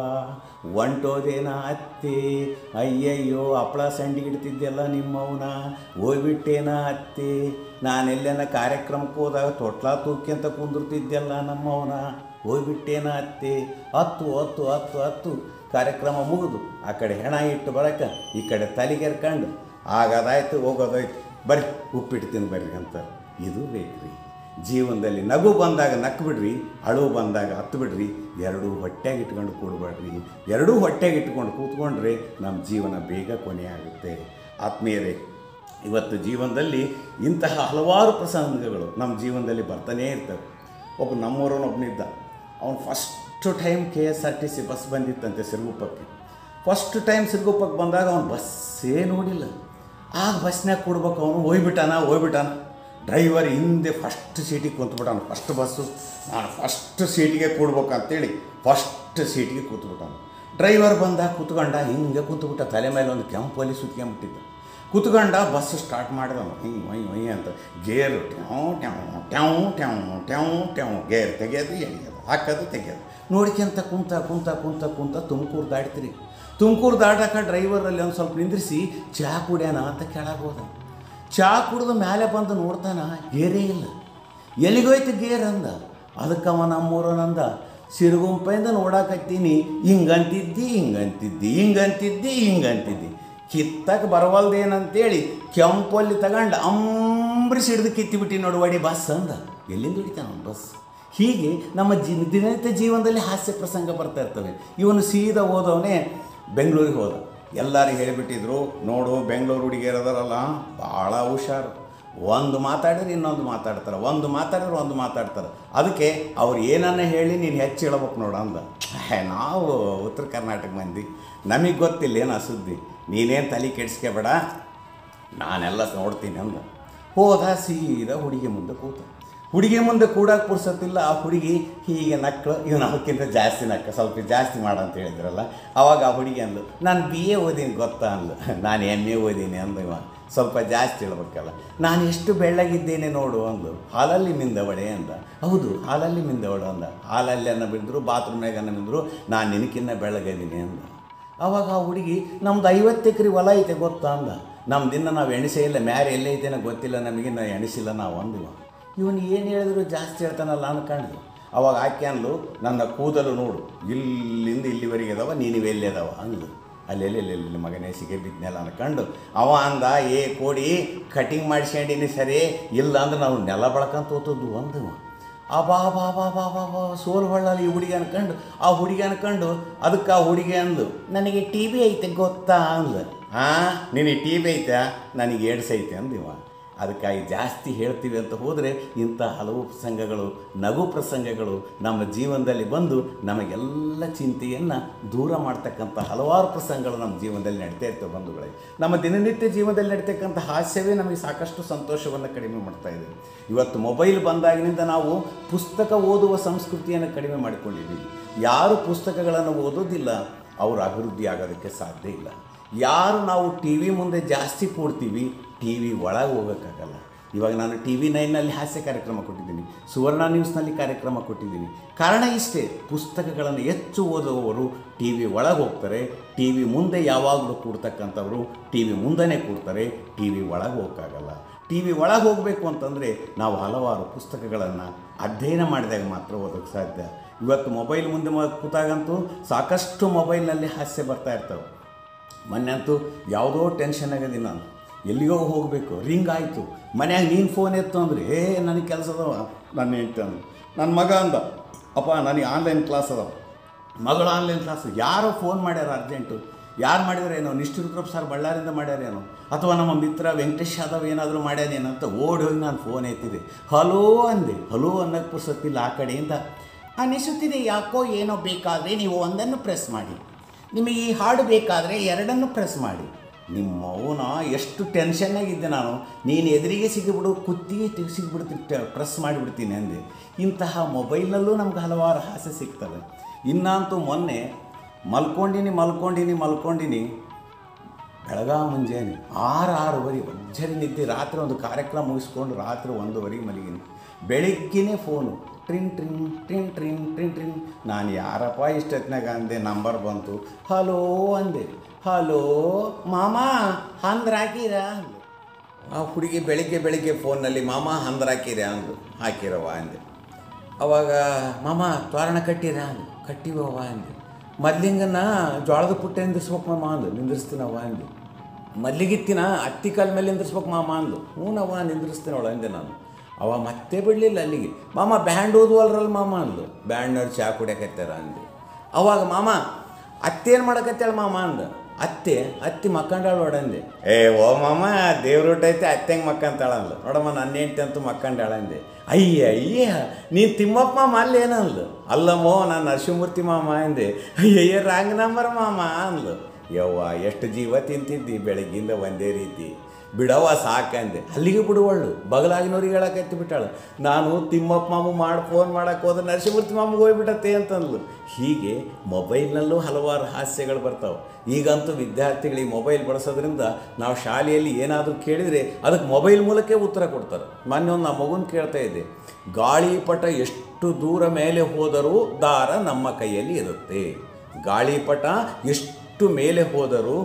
ಒಂಟೋದೇನ ಅತ್ತೆ ಅಯ್ಯಯ್ಯೋ ಹಪ್ಳ ಸಂಡಿಗಿಡ್ತಿದ್ದೆಲ್ಲ ನಿಮ್ಮವನ ಹೋಗ್ಬಿಟ್ಟೇನ ಅತ್ತೆ ನಾನೆಲ್ಲೇನ ಕಾರ್ಯಕ್ರಮಕ್ಕೆ ಹೋದಾಗ ತೊಟ್ಲ ತೂಕ್ಯಂತ ಕುಂದಿರ್ತಿದ್ದೆಲ್ಲ ನಮ್ಮವನ ಹೋಗ್ಬಿಟ್ಟೇನ ಅತ್ತೆ ಹತ್ತು ಹತ್ತು ಹತ್ತು ಹತ್ತು ಕಾರ್ಯಕ್ರಮ ಮುಗಿದು ಆ ಕಡೆ ಹೆಣ ಇಟ್ಟು ಬರಕ್ಕೆ ಈ ಕಡೆ ತಲೆಗೆರ್ಕಂಡು ಆಗೋದಾಯ್ತು ಹೋಗೋದಾಯ್ತು ಬರ್ರಿ ಉಪ್ಪಿಟ್ಟು ತಿಂದು ಬರ್ರಿ ಅಂತ ಇದು ಬೇಕ್ರಿ ಜೀವನದಲ್ಲಿ ನಗು ಬಂದಾಗ ನಕ್ಕು ಬಿಡ್ರಿ ಅಳು ಬಂದಾಗ ಹತ್ತು ಬಿಡ್ರಿ ಎರಡೂ ಹೊಟ್ಟೆಗೆ ಇಟ್ಕೊಂಡು ಕೂಡಬೇಡ್ರಿ ಎರಡೂ ಹೊಟ್ಟೆಗೆ ಇಟ್ಕೊಂಡು ಕೂತ್ಕೊಂಡ್ರೆ ನಮ್ಮ ಜೀವನ ಬೇಗ ಕೊನೆಯಾಗುತ್ತೆ ಆತ್ಮೀಯರೇ ಇವತ್ತು ಜೀವನದಲ್ಲಿ ಇಂತಹ ಹಲವಾರು ಪ್ರಸಂಗಗಳು ನಮ್ಮ ಜೀವನದಲ್ಲಿ ಬರ್ತಾನೇ ಇರ್ತವೆ ಒಬ್ಬ ನಮ್ಮೂರವನೊಬ್ಬನಿದ್ದ ಅವನು first time K S R T C bus ಬಂದಿತ್ತಂತೆ ಸಿರುಗುಪ್ಪಕ್ಕೆ ಫಸ್ಟ್ ಟೈಮ್ ಸಿರುಗುಪ್ಪಕ್ಕೆ ಬಂದಾಗ ಅವನು ಬಸ್ಸೇ ನೋಡಿಲ್ಲ ಆಗ ಬಸ್ನಾಗ ಕೊಡ್ಬೇಕು ಅವನು ಹೋಯ್ಬಿಟ್ಟಾನ ಹೋಯ್ಬಿಟ್ಟಾನ ಡ್ರೈವರ್ ಹಿಂದೆ ಫಸ್ಟ್ ಸೀಟಿಗೆ ಕುಂತ್ಬಿಟ್ಟಾನ ಫಸ್ಟ್ ಬಸ್ಸು ನಾನು ಫಸ್ಟ್ ಸೀಟಿಗೆ ಕೂಡ್ಬೇಕು ಅಂತೇಳಿ ಫಸ್ಟ್ ಸೀಟಿಗೆ ಕೂತ್ಬಿಟ್ಟಾನ ಡ್ರೈವರ್ ಬಂದ ಕೂತ್ಕೊಂಡ ಹಿಂಗೆ ಕೂತ್ಬಿಟ್ಟ ತಲೆ ಮೇಲೆ ಒಂದು ಕೆಂಪಲ್ಲಿ ಸುತ್ಕೊಂಬಿಟ್ಟಿದ್ದ ಕೂತ್ಕೊಂಡ ಬಸ್ ಸ್ಟಾರ್ಟ್ ಮಾಡಿದವ ಹಿಂಗೆ ಒಯ್ ಒಯ್ ಅಂತ ಗೇರು ಟ್ಯಾವ್ ಟ್ಯಾವ್ ಟ್ಯಾವ್ ಟ್ಯಾವ್ ಟ್ಯಾವ್ ಟ್ಯಾವ್ ಗೇರ್ ತೆಗೆಯೋದು ಎಳೆಯೋದು ಹಾಕೋದು ತೆಗೆಯೋದು ನೋಡ್ಕೊಂತ ಕುಂತ ಕುಂತ ಕುಂತ ಕುಂತ ತುಮಕೂರು ದಾಟ್ತೀರಿ ತುಮಕೂರು ದಾಟಕ್ಕೆ ಡ್ರೈವರಲ್ಲಿ ಒಂದು ಸ್ವಲ್ಪ ನಿಂದ್ರಿಸಿ ಚಹಾ ಕುಡ್ಯಾನ ಅಂತ ಕೆಳಗೆ ಹೋದ ಚಹಾ ಕುಡ್ದು ಮೇಲೆ ಬಂದು ನೋಡ್ತಾನ ಗೇರೇ ಇಲ್ಲ ಎಲ್ಲಿಗೋಯ್ತು ಗೇರ್ ಅಂದ ಅದಕ್ಕವ ನಮ್ಮೂರನಂದ ಸಿರುಗುಂಪೆಯಿಂದ ನೋಡಾಕತ್ತೀನಿ ಹಿಂಗಂತಿದ್ದಿ ಹಿಂಗಂತಿದ್ದಿ ಹಿಂಗಂತಿದ್ದಿ ಹಿಂಗಂತಿದ್ದಿ ಕಿತ್ತಕ್ಕೆ ಬರವಲ್ದೇನಂತೇಳಿ ಕೆಂಪಲ್ಲಿ ತಗೊಂಡು ಅಂಬ್ರಿಸಿ ಹಿಡಿದು ಕಿತ್ತಿಬಿಟ್ಟು ನೋಡು ಒಡಿ ಬಸ್ ಅಂದ ಎಲ್ಲಿಂದ ಹೊಡಿತಾನ ಅವ್ನು ಬಸ್ ಹೀಗೆ ನಮ್ಮ ಜಿ ದಿನನಿತ್ಯ ಜೀವನದಲ್ಲಿ ಹಾಸ್ಯ ಪ್ರಸಂಗ ಬರ್ತಾ ಇರ್ತವೆ ಇವನು ಸೀದಾ ಹೋದವನೇ ಬೆಂಗಳೂರಿಗೆ ಹೋದ ಎಲ್ಲರಿಗೆ ಹೇಳಿಬಿಟ್ಟಿದ್ರು ನೋಡು ಬೆಂಗಳೂರು ಹುಡುಗಿಯರದಾರಲ್ಲ ಭಾಳ ಹುಷಾರು ಒಂದು ಮಾತಾಡಿದ್ರೆ ಇನ್ನೊಂದು ಮಾತಾಡ್ತಾರೆ ಒಂದು ಮಾತಾಡಿದ್ರೆ ಒಂದು ಮಾತಾಡ್ತಾರೆ ಅದಕ್ಕೆ ಅವ್ರು ಏನನ್ನ ಹೇಳಿ ನೀನು ಹೆಚ್ಚು ಹೇಳ್ಬೇಕು ನೋಡು ಅಂದ ಹೇ, ನಾವು ಉತ್ತರ ಕರ್ನಾಟಕ ಮಂದಿ ನಮಗೆ ಗೊತ್ತಿಲ್ಲ ಏನು ಸುದ್ದಿ ನೀನೇನು ತಲೆ ಕೆಡಿಸ್ಕೋಬೇಡ ನಾನೆಲ್ಲ ನೋಡ್ತೀನಿ ಅಂದ ಹೋದ ಸೀದಾ ಹುಡುಗಿ ಮುಂದೆ ಕೂತ ಹುಡುಗಿ ಮುಂದೆ ಕೂಡಕ್ಕೆ ಪುರ್ಸತ್ತಿಲ್ಲ ಆ ಹುಡುಗಿ ಹೀಗೆ ನಕ್ಕಳು ಇವನು ಅವಕ್ಕಿಂತ ಜಾಸ್ತಿ ನಕ್ಕ ಸ್ವಲ್ಪ ಜಾಸ್ತಿ ಮಾಡು ಅಂತ ಹೇಳಿದ್ರಲ್ಲ ಅವಾಗ ಆ ಹುಡುಗಿ ಅಂದ್ಲು ನಾನು ಬಿ ಎ ಓದೀನಿ ಗೊತ್ತಾ ಅಂದ್ಲು ನಾನು ಎಮ್ ಎ ಓದೀನಿ ಅಂದ ಇವ ಸ್ವಲ್ಪ ಜಾಸ್ತಿ ಹೇಳ್ಬೇಕಲ್ಲ ನಾನು ಎಷ್ಟು ಬೆಳ್ಳಗಿದ್ದೇನೆ ನೋಡು ಅಂದು ಹಾಲಲ್ಲಿ ಮಿಂದವಳೆ ಅಂದ ಹೌದು ಹಾಲಲ್ಲಿ ಮಿಂದವಳು ಅಂದ ಹಾಲಲ್ಲಿ ಅನ್ನ ಬಿದ್ದರು ಬಾತ್ರೂಮ್ನಾಗ ಅನ್ನ ಬಿದ್ದರು ನಾನು ನಿನಕಿನ್ನ ಬೆಳ್ಳಗಿದ್ದೀನಿ ಅಂದ ಅವಾಗ ಆ ಹುಡುಗಿ ನಮ್ದು ಐವತ್ತು ಎಕರೆ ಹೊಲ ಐತೆ ಗೊತ್ತಾ ಅಂದ ನಮ್ದಿನ್ನ ನಾವು ಎಣಿಸೇ ಇಲ್ಲ ಮ್ಯಾರೆ ಎಲ್ಲೇ ಐತೇನೋ ಗೊತ್ತಿಲ್ಲ ನಮಗೆ ನಾವು ಎಣಿಸಿಲ್ಲ ನಾವು ಅಂದಿವ ಇವನು ಏನು ಹೇಳಿದ್ರು ಜಾಸ್ತಿ ಹೇಳ್ತಾನಲ್ಲ ಅನ್ಕೊಂಡು ಅವಾಗ ಆಕೆ ಅಂದ್ಲು ನನ್ನ ಕೂದಲು ನೋಡು ಇಲ್ಲಿಂದ ಇಲ್ಲಿವರೆಗೆ ಅದಾವ ನೀನು ಎಲ್ಲಿ ಅದಾವ ಅಂದ್ಲು ಅಲ್ಲಿ ಎಲ್ಲಿ ಎಲ್ಲಿ ಎಲ್ಲಿ ಮಗನೇ ಸಿಗೆ ಬಿದ್ನೆಲ್ಲ ಅನ್ಕೊಂಡು ಅವ ಅಂದ ಏ ಕೋಡಿ ಕಟಿಂಗ್ ಮಾಡಿಸ್ಕೊಂಡಿನಿ ಸರಿ ಇಲ್ಲ ಅಂದ್ರೆ ನಾವು ನೆಲ ಬಳಕಂತ ಹೋತದ್ದು ಅಂದವ ಆ ಬಾ ಬಾ ಬಾ ಬಾ ಬಾ ಬಾ ಸೋಲ್ ಹೊಳ್ಳಲ್ಲಿ ಈ ಹುಡುಗಿ ಅನ್ಕೊಂಡು ಆ ಹುಡುಗಿ ಅನ್ಕೊಂಡು ಅದಕ್ಕೆ ಆ ಹುಡುಗಿ ಅಂದು ನನಗೆ ಟಿ ಬಿ ಐತೆ ಗೊತ್ತಾ ಅಂದ್ಲು ಹಾಂ ನಿನಗೆ ಟಿ ಬಿ ಐತಾ ನನಗೆ ಏಡ್ಸ್ ಐತೆ ಅಂದಿವ ಅದಕ್ಕಾಗಿ ಜಾಸ್ತಿ ಹೇಳ್ತೀವಿ ಅಂತ ಹೋದರೆ ಇಂಥ ಹಲವು ಪ್ರಸಂಗಗಳು ನಗು ಪ್ರಸಂಗಗಳು ನಮ್ಮ ಜೀವನದಲ್ಲಿ ಬಂದು ನಮಗೆಲ್ಲ ಚಿಂತೆಯನ್ನು ದೂರ ಮಾಡ್ತಕ್ಕಂಥ ಹಲವಾರು ಪ್ರಸಂಗಗಳು ನಮ್ಮ ಜೀವನದಲ್ಲಿ ನಡೀತಾ ಇರ್ತವೆ ಬಂಧುಗಳೇ ನಮ್ಮ ದಿನನಿತ್ಯ ಜೀವನದಲ್ಲಿ ನಡೀತಕ್ಕಂಥ ಹಾಸ್ಯವೇ ನಮಗೆ ಸಾಕಷ್ಟು ಸಂತೋಷವನ್ನು ಕಡಿಮೆ ಮಾಡ್ತಾ ಇದೆ ಇವತ್ತು ಮೊಬೈಲ್ ಬಂದಾಗಿನಿಂದ ನಾವು ಪುಸ್ತಕ ಓದುವ ಸಂಸ್ಕೃತಿಯನ್ನು ಕಡಿಮೆ ಮಾಡಿಕೊಂಡಿದ್ದೀವಿ ಯಾರು ಪುಸ್ತಕಗಳನ್ನು ಓದೋದಿಲ್ಲ ಅವರು ಅಭಿವೃದ್ಧಿ ಆಗೋದಕ್ಕೆ ಸಾಧ್ಯ ಇಲ್ಲ ಯಾರು ನಾವು ಟಿ ವಿ ಮುಂದೆ ಜಾಸ್ತಿ ಕೂಡ್ತೀವಿ ಟಿ ವಿ ಒಳಗೆ ಹೋಗೋಕ್ಕಾಗಲ್ಲ ಇವಾಗ ನಾನು ಟಿ ವಿ ನೈನಲ್ಲಿ ಹಾಸ್ಯ ಕಾರ್ಯಕ್ರಮ ಕೊಟ್ಟಿದ್ದೀನಿ ಸುವರ್ಣ ನ್ಯೂಸ್ನಲ್ಲಿ ಕಾರ್ಯಕ್ರಮ ಕೊಟ್ಟಿದ್ದೀನಿ ಕಾರಣ ಇಷ್ಟೇ ಪುಸ್ತಕಗಳನ್ನು ಹೆಚ್ಚು ಓದುವವರು ಟಿ ವಿ ಒಳಗೆ ಹೋಗ್ತಾರೆ ಟಿ ವಿ ಮುಂದೆ ಯಾವಾಗಲೂ ಕೂಡ್ತಕ್ಕಂಥವ್ರು ಟಿ ವಿ ಮುಂದೆನೇ ಕೂಡ್ತಾರೆ ಟಿ ವಿ ಒಳಗೆ ಹೋಗೋಕ್ಕಾಗಲ್ಲ ಟಿ ವಿ ಒಳಗೆ ಹೋಗಬೇಕು ಅಂತಂದರೆ ನಾವು ಹಲವಾರು ಪುಸ್ತಕಗಳನ್ನು ಅಧ್ಯಯನ ಮಾಡಿದಾಗ ಮಾತ್ರ ಓದೋಕ್ಕೆ ಸಾಧ್ಯ ಇವತ್ತು ಮೊಬೈಲ್ ಮುಂದೆ ಮ ಕೂತಾಗಂತೂ ಸಾಕಷ್ಟು ಮೊಬೈಲ್ನಲ್ಲಿ ಹಾಸ್ಯ ಬರ್ತಾ ಇರ್ತವೆ ಮೊನ್ನೆ ಅಂತೂ ಯಾವುದೋ ಟೆನ್ಷನ್ ಆಗದಿ ನಾನು ಎಲ್ಲಿಗೋ ಹೋಗಬೇಕು ರಿಂಗ್ ಆಯಿತು ಮನ್ಯಾಗ ನೀನು ಫೋನ್ ಎತ್ತು ಅಂದ್ರೆ ಏ ನನಗೆ ಕೆಲಸ ಅದಾವ ನನ್ನ ಹೆಂಡ್ತಿ ಅಂದ ನನ್ನ ಮಗ ಅಂದ ಅಪ್ಪ ನನಗೆ ಆನ್ಲೈನ್ ಕ್ಲಾಸ್ ಅದಾವ ಮಗಳು ಆನ್ಲೈನ್ ಕ್ಲಾಸ್ ಯಾರೋ ಫೋನ್ ಮಾಡ್ಯಾರ ಅರ್ಜೆಂಟು ಯಾರು ಮಾಡಿದ್ರೇನೋ ನಿಷ್ಠುರುದ್ರಪ್ಪ ಸರ್ ಬಳ್ಳಾರಿಂದ ಮಾಡ್ಯಾರೇನೋ ಅಥವಾ ನಮ್ಮ ಮಿತ್ರ ವೆಂಕಟೇಶ್ ಯಾದವ್ ಏನಾದರೂ ಮಾಡ್ಯಾನೇನೋ ಅಂತ ಓಡಿ ಹೋಗಿ ನಾನು ಫೋನ್ ಎತ್ತಿದೆ ಹಲೋ ಅಂದೆ ಹಲೋ ಅನ್ನಕ್ಕೆ ಪುರ್ಸತ್ತಿಲ್ಲ ಆ ಕಡೆಯಿಂದ ಅನಿಸುತ್ತಿದೆ ಯಾಕೋ ಏನೋ ಬೇಕಾದರೆ ನೀವು ಒಂದನ್ನು ಪ್ರೆಸ್ ಮಾಡಿ ನಿಮಗೆ ಈ ಹಾಡು ಬೇಕಾದರೆ ಎರಡನ್ನು ಪ್ರೆಸ್ ಮಾಡಿ ನಿಮ್ಮ ಮೌನ ಎಷ್ಟು ಟೆನ್ಷನ್ನಾಗಿದ್ದೆ ನಾನು ನೀನು ಎದುರಿಗೆ ಸಿಗಿಬಿಡು ಕುತ್ತಿಗೆ ತಿ- ಸಿಗ್ಬಿಡ್ತಿ ಪ್ರೆಸ್ ಮಾಡಿಬಿಡ್ತೀನಿ ಅಂದೆ ಇಂತಹ ಮೊಬೈಲ್ನಲ್ಲೂ ನಮ್ಗೆ ಹಲವಾರು ಹಾಸ್ಯ ಸಿಗ್ತವೆ ಇನ್ನಂತೂ ಮೊನ್ನೆ ಮಲ್ಕೊಂಡಿನಿ ಮಲ್ಕೊಂಡಿನಿ ಮಲ್ಕೊಂಡಿನಿ ಬೆಳಗಾವಿ ಮುಂಜಾನೆ ಆರು ಆರೂವರೆ ಭರ್ಜರಿ ನಿದ್ದೆ ರಾತ್ರಿ ಒಂದು ಕಾರ್ಯಕ್ರಮ ಮುಗಿಸ್ಕೊಂಡು ರಾತ್ರಿ ಒಂದೂವರೆಗೆ ಮಲಗಿನಿ ಬೆಳಿಗ್ಗೆನೇ ಫೋನು ಟ್ರಿನ್ ಟ್ರಿನ್ ಟ್ರಿನ್ ಟ್ರಿನ್ ಟ್ರಿನ್ ಟ್ರಿನ್ ನಾನು ಯಾರಪ್ಪ ಇಷ್ಟೊತ್ತಿನಾಗ ಅಂದೆ ನಂಬರ್ ಬಂತು ಹಲೋ ಅಂದೆ ಹಲೋ ಮಾಮ ಹಂದ್ರೆ ಹಾಕಿರಾ ಅಂದೆ ಆ ಹುಡುಗಿ ಬೆಳಿಗ್ಗೆ ಬೆಳಿಗ್ಗೆ ಫೋನ್ನಲ್ಲಿ ಮಾಮ ಹಂದ್ರೆ ಹಾಕಿರಾ ಅಂದು ಹಾಕಿರವ ಅಂದೆ ಅವಾಗ ಮಾಮ ತೋರಣ ಕಟ್ಟಿರ ಅಂದು ಕಟ್ಟಿವವ ಅಂದೆ ಮದ್ಲಿಂಗನ ಜೋಳದ ಪುಟ್ಟ ನಿಂದಿರ್ಸ್ಬೇಕು ಮಾಮ ಅಂದು ನಿಂದಿರ್ಸ್ತೀನವ ಅಂದೆ ಮಲ್ಲಿಗಿತ್ತಿನ ಅತ್ತಿ ಕಾಲ ಮೇಲೆ ನಿಂದಿರ್ಸ್ಬೇಕು ಮಾಮ ಅಂದು ಹ್ಞೂನವ್ವ ನಿಂದಿರ್ಸ್ತೀನವಳ ಅಂದೆ ನಾನು ಅವ ಮತ್ತೆ ಬಿಡಲಿಲ್ಲ ಅಲ್ಲಿಗೆ ಮಾಮ ಬ್ಯಾಂಡ್ ಓದುವಲ್ರಲ್ಲ ಮಾಮ ಅಂದ್ಲು ಬ್ಯಾಂಡ್ನವ್ರು ಚಾ ಕುಡಿಯಕತ್ತಾರ ಅಂದೆ ಅವಾಗ ಮಾಮ ಅತ್ತೇನು ಮಾಡಕತ್ತಾಳ ಮಾಮ ಅಂದ ಅತ್ತೆ ಅತ್ತಿ ಮಕ್ಕಂಡಾಳ ನೋಡಂದೆ ಏ ಓ ಮಾಮ ದೇವ್ರ ಊಟ ಐತೆ ಅತ್ತೆಂಗೆ ಮಕ್ಕಂತಾಳ ಅಂದ್ಲು ನೋಡಮ್ಮ ನನ್ನ ಹೆಂಡ್ತಿ ಅಂತೂ ಮಕ್ಕಂಡಾಳ ಅಂದೆ ಅಯ್ಯ ಅಯ್ಯ ನೀನು ತಿಮ್ಮಪ್ಪ ಮಾಮ ಅಲ್ಲಿ ಏನಂದ್ಲು ಅಲ್ಲಮ್ಮೋ ನಾನು ನರಸಿಂಹಮೂರ್ತಿ ಮಾಮ ಅಂದೆ ಅಯ್ಯಯ್ಯ ರಾಂಗ್ ನಂಬರ್ ಮಾಮ ಅಂದ್ಲು ಯವ್ವ ಎಷ್ಟು ಜೀವ ತಿಂತಿದ್ದಿ ಬೆಳಗ್ಗಿಂದ ಒಂದೇ ರೀತಿ ಬಿಡವ ಸಾಕಂದೆ ಅಲ್ಲಿಗೆ ಬಿಡುವಳ್ಳು ಬಗಲಾಗಿನವ್ರಿಗೆ ಹೇಳಕತ್ತಿ ಬಿಟ್ಟಾಳು ನಾನು ತಿಮ್ಮಪ್ಪ ಮಾಮು ಮಾಡಿ ಫೋನ್ ಮಾಡಕ್ಕೆ ಹೋದ್ರೆ ನರಸಿಂಹಮೂರ್ತಿ ಮಾಮಗೆ ಹೋಗ್ಬಿಟ್ಟತ್ತೆ ಅಂತಂದ್ಲು ಹೀಗೆ ಮೊಬೈಲ್ನಲ್ಲೂ ಹಲವಾರು ಹಾಸ್ಯಗಳು ಬರ್ತಾವೆ ಈಗಂತೂ ವಿದ್ಯಾರ್ಥಿಗಳಿಗೆ ಮೊಬೈಲ್ ಬಳಸೋದ್ರಿಂದ ನಾವು ಶಾಲೆಯಲ್ಲಿ ಏನಾದರೂ ಕೇಳಿದರೆ ಅದಕ್ಕೆ ಮೊಬೈಲ್ ಮೂಲಕ ಉತ್ತರ ಕೊಡ್ತಾರೆ ಮೊನ್ನೆ ಒಂದು ನಮ್ಮ ಮಗುನ ಕೇಳ್ತಾ ಇದ್ದೆ ಗಾಳಿಪಟ ಎಷ್ಟು ದೂರ ಮೇಲೆ ಹೋದರೂ ದಾರ ನಮ್ಮ ಕೈಯಲ್ಲಿ ಇರುತ್ತೆ ಗಾಳಿಪಟ ಎಷ್ಟು ಮೇಲೆ ಹೋದರೂ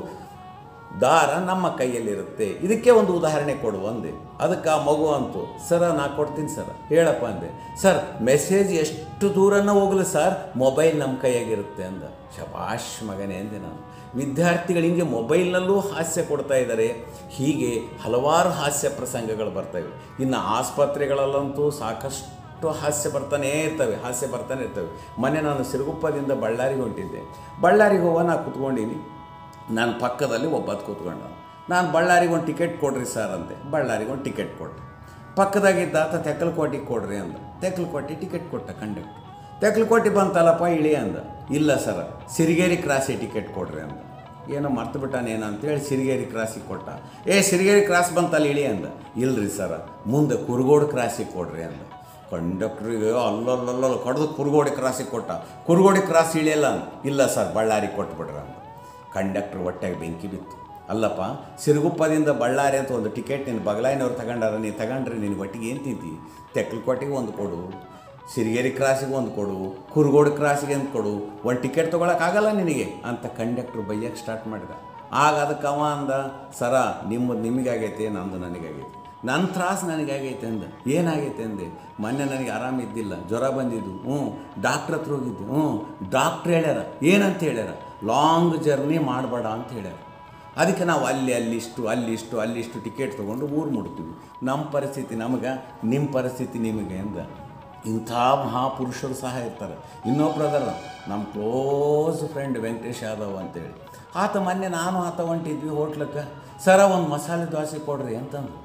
ದಾರ ನಮ್ಮ ಕೈಯಲ್ಲಿರುತ್ತೆ ಇದಕ್ಕೆ ಒಂದು ಉದಾಹರಣೆ ಕೊಡು ಅಂದೆ ಅದಕ್ಕೆ ಆ ಮಗು ಅಂತು ಸರ ನಾ ಕೊಡ್ತೀನಿ ಸರ್ ಹೇಳಪ್ಪ ಅಂದೆ ಸರ್ ಮೆಸೇಜ್ ಎಷ್ಟು ದೂರನ ಹೋಗಲಿ ಸರ್ ಮೊಬೈಲ್ ನಮ್ಮ ಕೈಯಾಗಿರುತ್ತೆ ಅಂದ ಶಬಾಷ್ ಮಗನೇ ಅಂದೆ ನಾನು ವಿದ್ಯಾರ್ಥಿಗಳು ಹಿಂಗೆ ಮೊಬೈಲ್ನಲ್ಲೂ ಹಾಸ್ಯ ಕೊಡ್ತಾ ಇದ್ದಾರೆ ಹೀಗೆ ಹಲವಾರು ಹಾಸ್ಯ ಪ್ರಸಂಗಗಳು ಬರ್ತವೆ ಇನ್ನು ಆಸ್ಪತ್ರೆಗಳಲ್ಲಂತೂ ಸಾಕಷ್ಟು ಹಾಸ್ಯ ಬರ್ತಾನೇ ಇರ್ತವೆ ಹಾಸ್ಯ ಬರ್ತಾನೆ ಇರ್ತವೆ ಮೊನ್ನೆ ನಾನು ಸಿರುಗುಪ್ಪದಿಂದ ಬಳ್ಳಾರಿಗೆ ಹೊಂಟಿದ್ದೆ ಬಳ್ಳಾರಿಗೆ ಹೋಗ ನಾ ಕುತ್ಕೊಂಡಿನಿ ನಾನು ಪಕ್ಕದಲ್ಲಿ ಒಬ್ಬ ಕೂತ್ಕೊಂಡ ನಾನು ಬಳ್ಳಾರಿಗೆ ಒಂದು ಟಿಕೆಟ್ ಕೊಡ್ರಿ ಸರ್ ಅಂತೆ ಬಳ್ಳಾರಿಗೆ ಒಂದು ಟಿಕೆಟ್ ಕೊಟ್ಟೆ ಪಕ್ಕದಾಗಿದ್ದ ಆತ ತೆಕ್ಕಲಕೋಟೆಗೆ ಕೊಡ್ರಿ ಅಂದ ತೆಕ್ಕಲಕೋಟೆ ಟಿಕೆಟ್ ಕೊಟ್ಟ ಕಂಡಕ್ಟರ್ ತೆಕ್ಕಲಕೋಟೆ ಬಂತಲ್ಲಪ್ಪ ಇಳಿ ಅಂದ ಇಲ್ಲ ಸರ್ ಸಿರಿಗೇರಿ ಕ್ರಾಸಿಗೆ ಟಿಕೆಟ್ ಕೊಡ್ರಿ ಅಂದ ಏನೋ ಮರ್ತು ಬಿಟ್ಟಾನೇನೋ ಅಂತೇಳಿ ಸಿರಿಗೇರಿ ಕ್ರಾಸಿಗೆ ಕೊಟ್ಟ ಏ ಸಿರಿಗೇರಿ ಕ್ರಾಸ್ ಬಂತಲ್ಲ ಇಳಿ ಅಂದ ಇಲ್ರಿ ಸರ ಮುಂದೆ ಕುರುಗೋಡು ಕ್ರಾಸಿಗೆ ಕೊಡ್ರಿ ಅಂದ ಕಂಡಕ್ಟ್ರಿಗೆ ಅಲ್ಲಲ್ಲಲ್ಲ ಕಡ್ದು ಕುರುಗೋಡಿ ಕ್ರಾಸಿಗೆ ಕೊಟ್ಟ ಕುರುಗೋಡಿ ಕ್ರಾಸ್ ಇಳಿಯಲ್ಲ ಅಂದ ಇಲ್ಲ ಸರ್ ಬಳ್ಳಾರಿಗೆ ಕೊಟ್ಬಿಡ್ರಿ ಅಂದ ಕಂಡಕ್ಟ್ರ್ ಹೊಟ್ಟೆಗೆ ಬೆಂಕಿ ಬಿತ್ತು ಅಲ್ಲಪ್ಪ ಸಿರುಗುಪ್ಪದಿಂದ ಬಳ್ಳಾರಿ ಅಂತ ಒಂದು ಟಿಕೆಟ್ ನೀನು ಬಗಲಾಯಿನವ್ರು ತಗೊಂಡಾರ ನೀನು ತಗೊಂಡ್ರೆ ನಿನ್ನ ಒಟ್ಟಿಗೆ ಏನು ತಿಂತಿ ತೆಕ್ಕಲಕೋಟೆಗೆ ಒಂದು ಕೊಡು ಸಿರಿಗೇರಿ ಕ್ರಾಸಿಗೆ ಒಂದು ಕೊಡು ಕುರುಗೋಡು ಕ್ರಾಸಿಗೆ ಒಂದು ಕೊಡು ಒಂದು ಟಿಕೆಟ್ ತೊಗೊಳಕ್ಕಾಗಲ್ಲ ನಿನಗೆ ಅಂತ ಕಂಡಕ್ಟ್ರು ಬೈಯಕ್ಕೆ ಸ್ಟಾರ್ಟ್ ಮಾಡಿದ ಆಗ ಅದಕ್ಕೆ ಅವ ಅಂದ ಸರ ನಿಮ್ಮದು ನಿಮಗಾಗೈತೆ ನಂದು ನನಗಾಗೈತೆ ನನ್ನ ತ್ರಾಸು ನನಗಾಗೈತೆ ಅಂದ ಏನಾಗೈತೆ ಅಂದೆ ಮೊನ್ನೆ ನನಗೆ ಆರಾಮಿದ್ದಿಲ್ಲ ಜ್ವರ ಬಂದಿದ್ದು ಹ್ಞೂ ಡಾಕ್ಟ್ರ್ ಹತ್ರ ಹೋಗಿದ್ದೆ ಹ್ಞೂ ಡಾಕ್ಟ್ರ್ ಹೇಳ್ಯಾರ ಏನಂತ ಹೇಳ್ಯಾರ ಲಾಂಗ್ ಜರ್ನಿ ಮಾಡಬೇಡ ಅಂತ ಹೇಳ್ಯಾರ ಅದಕ್ಕೆ ನಾವು ಅಲ್ಲಿ ಅಲ್ಲಿಷ್ಟು ಅಲ್ಲಿಷ್ಟು ಅಲ್ಲಿಷ್ಟು ಟಿಕೆಟ್ ತೊಗೊಂಡು ಊರು ಮುಡ್ತೀವಿ ನಮ್ಮ ಪರಿಸ್ಥಿತಿ ನಮಗೆ ನಿಮ್ಮ ಪರಿಸ್ಥಿತಿ ನಿಮಗೆ ಅಂದ ಇಂಥ ಮಹಾಪುರುಷರು ಸಹ ಇರ್ತಾರೆ ಇನ್ನೊಬ್ರು ಅದರ ನಮ್ಮ ಕ್ಲೋಸ್ ಫ್ರೆಂಡ್ ವೆಂಕಟೇಶ್ ಯಾದವ್ ಅಂತೇಳಿ ಆತ ಮೊನ್ನೆ ನಾನು ಆತ ಹೊಂಟಿದ್ವಿ ಹೋಟ್ಲಕ್ಕೆ ಸರ ಒಂದು ಮಸಾಲೆ ದೋಸೆ ಕೊಡ್ರಿ ಅಂತಂದು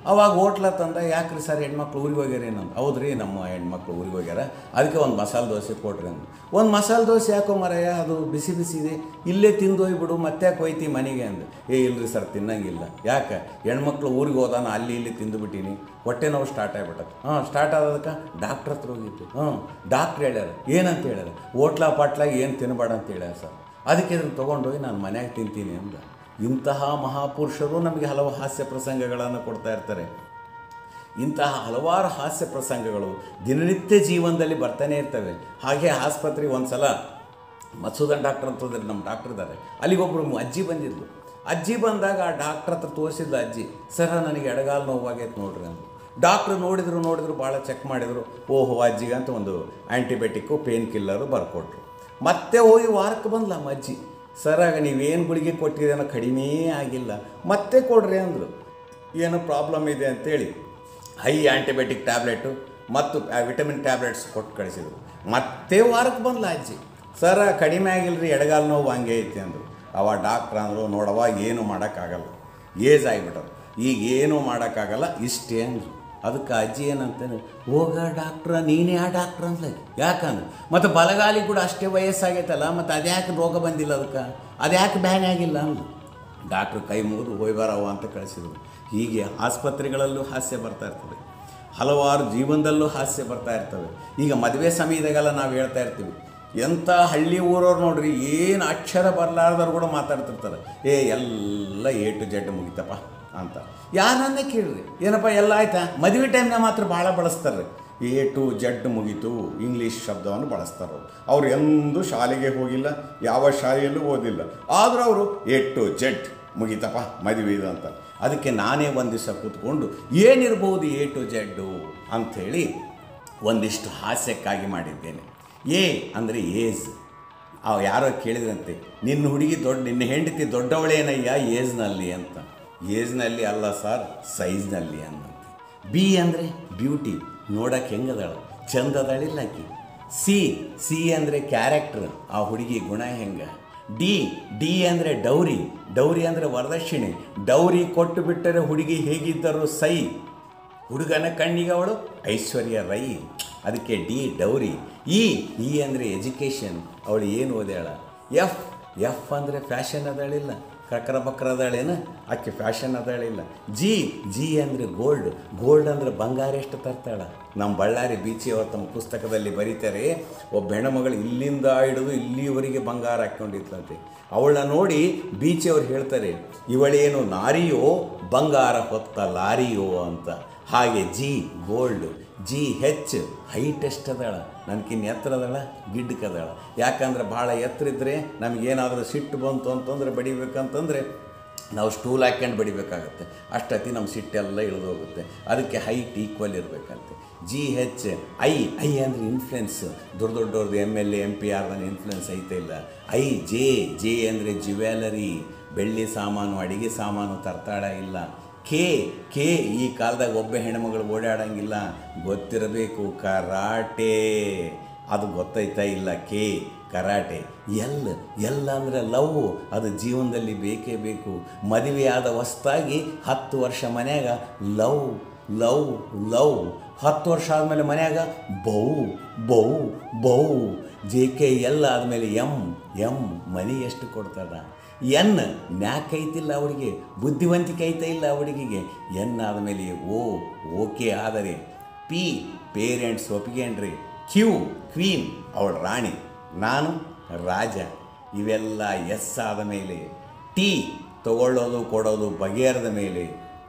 ಅವಾಗ ಹೋಟ್ಲ ತಂದ ಯಾಕ್ರಿ ಸರ್ ಹೆಣ್ಮಕ್ಳು ಊರಿಗೆ ಹೋಗ್ಯಾರ ಏನಂತ ಹೌದ್ರಿ ನಮ್ಮ ಹೆಣ್ಮಕ್ಳು ಊರಿಗೆ ಹೋಗ್ಯಾರ ಅದಕ್ಕೆ ಒಂದು ಮಸಾಲೆ ದೋಸೆ ಕೊಡ್ರಿ ಅಂದ ಒಂದು ಮಸಾಲೆ ದೋಸೆ ಯಾಕೋ ಮರಯ್ಯ ಅದು ಬಿಸಿ ಬಿಸಿ ಇದೆ ಇಲ್ಲೇ ತಿಂದು ಹೋಗ್ಬಿಡು ಮತ್ತೆ ಯಾಕೆ ಹೋಯ್ತಿ ಮನೆಗೆ ಅಂದ ಏ ಇಲ್ರಿ ಸರ್ ತಿನ್ನಂಗಿಲ್ಲ ಯಾಕೆ ಹೆಣ್ಮಕ್ಳು ಊರಿಗೆ ಹೋದಾನ ಅಲ್ಲಿ ಇಲ್ಲಿ ತಿಂದುಬಿಟ್ಟಿನಿ ಹೊಟ್ಟೆ ನೋವು ಸ್ಟಾರ್ಟ್ ಆಗ್ಬಿಟ್ಟತ್ತೆ ಹಾಂ ಸ್ಟಾರ್ಟ್ ಆಗೋದಕ್ಕೆ ಡಾಕ್ಟ್ರ್ ಹತ್ರ ಹೋಗಿದ್ದು ಹ್ಞೂ ಡಾಕ್ಟ್ರ್ ಹೇಳ್ಯಾರ ಏನಂತ ಹೇಳ್ಯಾರ ಹೋಟ್ಲ ಪಾಟ್ಲಾಗ ಏನು ತಿನ್ನಬೇಡ ಅಂತ ಹೇಳ್ಯಾರ ಸರ್ ಅದಕ್ಕೆ ಇದನ್ನು ತೊಗೊಂಡೋಗಿ ನಾನು ಮನ್ಯಾಗ ತಿಂತೀನಿ ಅಂದ ಇಂತಹ ಮಹಾಪುರುಷರು ನಮಗೆ ಹಲವು ಹಾಸ್ಯ ಪ್ರಸಂಗಗಳನ್ನು ಕೊಡ್ತಾ ಇರ್ತಾರೆ ಇಂತಹ ಹಲವಾರು ಹಾಸ್ಯ ಪ್ರಸಂಗಗಳು ದಿನನಿತ್ಯ ಜೀವನದಲ್ಲಿ ಬರ್ತಾನೆ ಇರ್ತವೆ ಹಾಗೆ ಆಸ್ಪತ್ರೆಗೆ ಒಂದು ಸಲ ಮಸೂದನ್ ಡಾಕ್ಟರ್ ಅಂತಂದ್ರೆ ನಮ್ಮ ಡಾಕ್ಟರ್ ಇದ್ದಾರೆ ಅಲ್ಲಿಗೊಬ್ಬರು ಅಜ್ಜಿ ಬಂದಿದ್ಲು ಅಜ್ಜಿ ಬಂದಾಗ ಆ ಡಾಕ್ಟ್ರ್ ಹತ್ರ ತೋರಿಸಿದ್ಲು ಅಜ್ಜಿ ಸರ ನನಗೆ ಎಡಗಾಲು ನೋವಾಗೈತೆ ನೋಡ್ರಿ ಅಂದ್ರು ಡಾಕ್ಟ್ರು ನೋಡಿದ್ರು ನೋಡಿದ್ರು ಭಾಳ ಚೆಕ್ ಮಾಡಿದರು ಓಹೋ ಅಜ್ಜಿಗೆ ಅಂತ ಒಂದು ಆ್ಯಂಟಿಬಯೋಟಿಕ್ಕು ಪೇನ್ ಕಿಲ್ಲರು ಬರ್ಕೊಟ್ರು ಮತ್ತೆ ಹೋಗಿ ವಾರಕ್ಕೆ ಬಂದ್ಲ ನಮ್ಮ ಅಜ್ಜಿ ಸರಾಗ ನೀವೇನು ಗುಳಿಗೆ ಕೊಟ್ಟಿದ್ದೀನೋ ಕಡಿಮೆ ಆಗಿಲ್ಲ ಮತ್ತೆ ಕೊಡ್ರಿ ಅಂದರು ಏನೋ ಪ್ರಾಬ್ಲಮ್ ಇದೆ ಅಂತೇಳಿ ಹೈ ಆ್ಯಂಟಿಬಯೋಟಿಕ್ ಟ್ಯಾಬ್ಲೆಟು ಮತ್ತು ವಿಟಮಿನ್ ಟ್ಯಾಬ್ಲೆಟ್ಸ್ ಕೊಟ್ಟು ಕಳಿಸಿದ್ರು ಮತ್ತೆ ವಾರಕ್ಕೆ ಬಂದ್ಲ ಅಜ್ಜಿ ಸರ ಕಡಿಮೆ ಆಗಿಲ್ರಿ ಎಡಗಾಲು ನೋವು ಹಂಗೆ ಐತಿ ಅಂದರು ಅವ ಡಾಕ್ಟ್ರ್ ಅಂದರು ನೋಡವ ಏನು ಮಾಡೋಕ್ಕಾಗಲ್ಲ ಏಜ್ ಆಗಿಬಿಟ್ಟರು ಈಗ ಏನೂ ಮಾಡೋಕ್ಕಾಗಲ್ಲ ಇಷ್ಟೇ ಅಂದರು ಅದಕ್ಕೆ ಅಜ್ಜಿ ಏನಂತಾನೆ ಹೋಗ ಡಾಕ್ಟ್ರ ನೀನೇ ಆ ಡಾಕ್ಟ್ರ್ ಅಂದ್ಲ ಯಾಕಂದ್ರೆ ಮತ್ತು ಬಲಗಾಲಿಗೆ ಕೂಡ ಅಷ್ಟೇ ವಯಸ್ಸಾಗೈತಲ್ಲ ಮತ್ತು ಅದ್ಯಾಕೆ ರೋಗ ಬಂದಿಲ್ಲ ಅದಕ್ಕೆ ಅದ್ಯಾಕೆ ಬ್ಯಾನ್ ಆಗಿಲ್ಲ ಅಂದ್ಲು ಡಾಕ್ಟ್ರು ಕೈ ಮುಗಿದು ಹೋಯ್ ಬರವ ಅಂತ ಕಳಿಸಿದ್ರು ಹೀಗೆ ಆಸ್ಪತ್ರೆಗಳಲ್ಲೂ ಹಾಸ್ಯ ಬರ್ತಾ ಇರ್ತದೆ ಹಲವಾರು ಜೀವನದಲ್ಲೂ ಹಾಸ್ಯ ಬರ್ತಾ ಇರ್ತವೆ ಈಗ ಮದುವೆ ಸಮಯದಾಗೆಲ್ಲ ನಾವು ಹೇಳ್ತಾ ಇರ್ತೀವಿ ಎಂಥ ಹಳ್ಳಿ ಊರವ್ರು ನೋಡ್ರಿ ಏನು ಅಕ್ಷರ ಬರಲಾರ್ದವ್ರು ಕೂಡ ಮಾತಾಡ್ತಿರ್ತಾರೆ ಏ ಎಲ್ಲ ಎ ಟು ಜೆಡ್ ಮುಗಿತಪ್ಪ ಅಂತ ಯಾರನ್ನೇ ಕೇಳ್ರಿ ಏನಪ್ಪ ಎಲ್ಲ ಆಯ್ತಾ ಮದುವೆ ಟೈಮ್ನಾಗ ಮಾತ್ರ ಭಾಳ ಬಳಸ್ತಾರೆ ಎ ಟು ಜಡ್ ಮುಗೀತು ಇಂಗ್ಲೀಷ್ ಶಬ್ದವನ್ನು ಬಳಸ್ತಾರೆ ಅವ್ರು ಎಂದೂ ಶಾಲೆಗೆ ಹೋಗಿಲ್ಲ ಯಾವ ಶಾಲೆಯಲ್ಲೂ ಓದಿಲ್ಲ ಆದರೂ ಅವರು ಎ ಟು ಜಡ್ ಮುಗೀತಪ್ಪ ಮದುವೆ ಇದು ಅಂತ ಅದಕ್ಕೆ ನಾನೇ ಒಂದು ದಿವಸ ಕೂತ್ಕೊಂಡು ಏನಿರ್ಬೋದು ಎ ಟು ಜಡ್ಡು ಅಂಥೇಳಿ ಒಂದಿಷ್ಟು ಹಾಸ್ಯಕ್ಕಾಗಿ ಮಾಡಿದ್ದೇನೆ ಎ ಅಂದರೆ ಏಜ್ ಅವ ಯಾರೋ ಕೇಳಿದ್ರಂತೆ ನಿನ್ನ ಹುಡುಗಿ ದೊಡ್ಡ ನಿನ್ನ ಹೆಂಡತಿ ದೊಡ್ಡವಳೇನಯ್ಯ ಏಜ್ನಲ್ಲಿ ಅಂತ ಏಜ್ನಲ್ಲಿ ಅಲ್ಲ ಸರ್ ಸೈಜ್ನಲ್ಲಿ ಅನ್ನಂತೆ ಬಿ ಅಂದರೆ ಬ್ಯೂಟಿ ನೋಡಕ್ಕೆ ಹೆಂಗದಾಳ ಚಂದದಾಳಿಲ್ಲ ಆಕಿ ಸಿ ಸಿ ಅಂದರೆ ಕ್ಯಾರೆಕ್ಟರ್ ಆ ಹುಡುಗಿ ಗುಣ ಹೆಂಗ ಡಿ ಡಿ ಅಂದರೆ ಡೌರಿ ಡೌರಿ ಅಂದರೆ ವರದಕ್ಷಿಣೆ ಡೌರಿ ಕೊಟ್ಟು ಬಿಟ್ಟರೆ ಹುಡುಗಿ ಹೇಗಿದ್ದರು ಸೈ ಹುಡುಗನ ಕಣ್ಣಿಗೆ ಅವಳು ಐಶ್ವರ್ಯ ರೈ ಅದಕ್ಕೆ ಡಿ ಡೌರಿ ಇ ಇ ಅಂದರೆ ಎಜುಕೇಷನ್ ಅವಳು ಏನು ಓದ್ಯಾಳ ಎಫ್ ಎಫ್ ಅಂದರೆ ಫ್ಯಾಷನ್ ಅದಾಳಿಲ್ಲ ಕಕ್ರ ಬಕ್ರ ಅದಾಳೇನು ಆಕೆ ಫ್ಯಾಷನ್ ಅದಾಳಿಲ್ಲ ಜಿ ಜಿ ಅಂದರೆ ಗೋಲ್ಡ್ ಗೋಲ್ಡ್ ಅಂದರೆ ಬಂಗಾರ ಎಷ್ಟು ತರ್ತಾಳ ನಮ್ಮ ಬಳ್ಳಾರಿ ಬೀಚಿ ಅವ್ರು ತಮ್ಮ ಪುಸ್ತಕದಲ್ಲಿ ಬರೀತಾರೆ ಒಬ್ಬ ಹೆಣ್ಣುಮಗಳು ಇಲ್ಲಿಂದ ಹಿಡಿದು ಇಲ್ಲಿವರೆಗೆ ಬಂಗಾರ ಹಾಕ್ಕೊಂಡಿದ್ಲಂತೆ ಅವಳನ್ನ ನೋಡಿ ಬೀಚಿ ಅವ್ರು ಹೇಳ್ತಾರೆ ಇವಳೇನು ನಾರಿಯೋ ಬಂಗಾರ ಹೊತ್ತ ಲಾರಿಯೋ ಅಂತ ಹಾಗೆ G gold G H height ಎಷ್ಟು ಅದಾಳ ನನಗಿನ್ನ ಎತ್ತರ ಅದಾಳ ಗಿಡ್ಡಕ್ಕದಾಳ ಯಾಕಂದ್ರೆ ಭಾಳ ಎತ್ತರ ಇದ್ದರೆ ನಮಗೇನಾದರೂ ಸಿಟ್ಟು ಬಂತು ಅಂತಂದ್ರೆ ಬಡಿಬೇಕಂತಂದರೆ ನಾವು ಸ್ಟೂಲ್ ಹಾಕ್ಯಂಡು ಬಡಿಬೇಕಾಗತ್ತೆ ಅಷ್ಟೊತ್ತಿ ನಮ್ಮ ಸಿಟ್ಟೆಲ್ಲ ಇಳಿದು ಹೋಗುತ್ತೆ ಅದಕ್ಕೆ ಹೈಟ್ ಈಕ್ವಲ್ ಇರಬೇಕಂತೆ ಜಿ ಹೆಚ್ ಐ ಐ ಅಂದರೆ ಇನ್ಫ್ಲುಯೆನ್ಸ್ ದೊಡ್ಡ ದೊಡ್ಡವ್ರದ್ದು M L A M P ಆರ್ನ ಇನ್ಫ್ಲುಯೆನ್ಸ್ ಐತೆ ಇಲ್ಲ ಐ ಜೆ ಜೆ ಅಂದರೆ ಜ್ಯುವೆಲರಿ ಬೆಳ್ಳಿ ಸಾಮಾನು ಅಡಿಗೆ ಸಾಮಾನು ತರ್ತಾಳ ಇಲ್ಲ ಕೆ ಕೆ ಈ ಕಾಲದಾಗ ಒಬ್ಬ ಹೆಣ್ಮಗಳು ಓಡಾಡಂಗಿಲ್ಲ ಗೊತ್ತಿರಬೇಕು ಕರಾಟೆ ಅದು ಗೊತ್ತೈತಾ ಇಲ್ಲ ಕೆ ಕರಾಟೆ ಎಲ್ ಎಲ್ ಅಂದರೆ ಲವ್ ಅದು ಜೀವನದಲ್ಲಿ ಬೇಕೇ ಬೇಕು ಮದುವೆಯಾದ ಹೊಸ್ದಾಗಿ ಹತ್ತು ವರ್ಷ ಮನ್ಯಾಗ ಲವ್ ಲವ್ ಲವ್ ಹತ್ತು ವರ್ಷ ಆದಮೇಲೆ ಮನ್ಯಾಗ ಬೌ ಬೌ ಬೌ ಜೆ ಕೆ ಎಲ್ ಆದಮೇಲೆ ಎಮ್ ಎಮ್ ಮನಿ ಎಷ್ಟು ಕೊಡ್ತಾರ ಎನ್ ನ್ಯಾಕ್ ಐತಿಲ್ಲ ಅವಳಿಗೆ ಬುದ್ಧಿವಂತಿಕೆ ಐತೆ ಇಲ್ಲ ಅವಳಿಗೆ ಎನ್ ಆದಮೇಲೆ ಓ ಓಕೆ ಆದರೆ ಪಿ ಪೇರೆಂಟ್ಸ್ ಒಪ್ಪಿಗೆಂಡ್ರಿ ಕ್ಯೂ ಕ್ವೀನ್ ಅವಳ ರಾಣಿ ನಾನು ರಾಜ ಇವೆಲ್ಲ ಎಸ್ ಆದ ಮೇಲೆ ಟಿ ತಗೊಳ್ಳೋದು ಕೊಡೋದು ಬಗೆಹರದ ಮೇಲೆ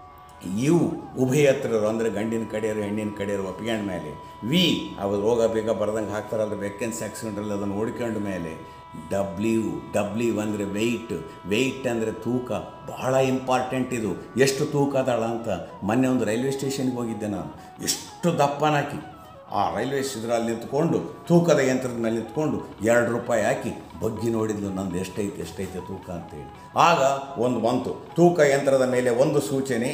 ಇವು ಉಭಯತ್ರರು ಅಂದರೆ ಗಂಡಿನ ಕಡೆಯವರು ಹೆಣ್ಣಿನ ಕಡೆಯವರು ಒಪ್ಪಿಕೊಂಡ ಮೇಲೆ ವಿ ಅವ್ರು ರೋಗ ಬೇಗ ಬರ್ದಂಗೆ ಹಾಕ್ತಾರಲ್ಲ ವೆಕೆನ್ಸಿ ಆಕ್ಸಿಡೆಂಟ್ರಲ್ಲಿ ಅದನ್ನು ಓಡ್ಕೊಂಡ ಮೇಲೆ ಡಬ್ಲ್ಯೂ ಡಬ್ಲ್ಯೂ ಅಂದರೆ ವೆಯ್ಟ್ ವೆಯ್ಟ್ ಅಂದರೆ ತೂಕ ಬಹಳ ಇಂಪಾರ್ಟೆಂಟ್ ಇದು ಎಷ್ಟು ತೂಕ ಅದಾಳ ಅಂತ ಮೊನ್ನೆ ಒಂದು ರೈಲ್ವೆ ಸ್ಟೇಷನ್ಗೆ ಹೋಗಿದ್ದೆ ನಾನು ಎಷ್ಟು ದಪ್ಪನಾಕಿ ಆ ರೈಲ್ವೆ ಇದರಲ್ಲಿ ನಿಂತ್ಕೊಂಡು ತೂಕದ ಯಂತ್ರದ ಮೇಲೆ ನಿಂತ್ಕೊಂಡು ಎರಡು ರೂಪಾಯಿ ಹಾಕಿ ಬಗ್ಗಿ ನೋಡಿದ್ಲು ನಂದು ಎಷ್ಟೈತೆ ಎಷ್ಟೈತೆ ತೂಕ ಅಂತೇಳಿ ಆಗ ಒಂದು ಬಂತು ತೂಕ ಯಂತ್ರದ ಮೇಲೆ ಒಂದು ಸೂಚನೆ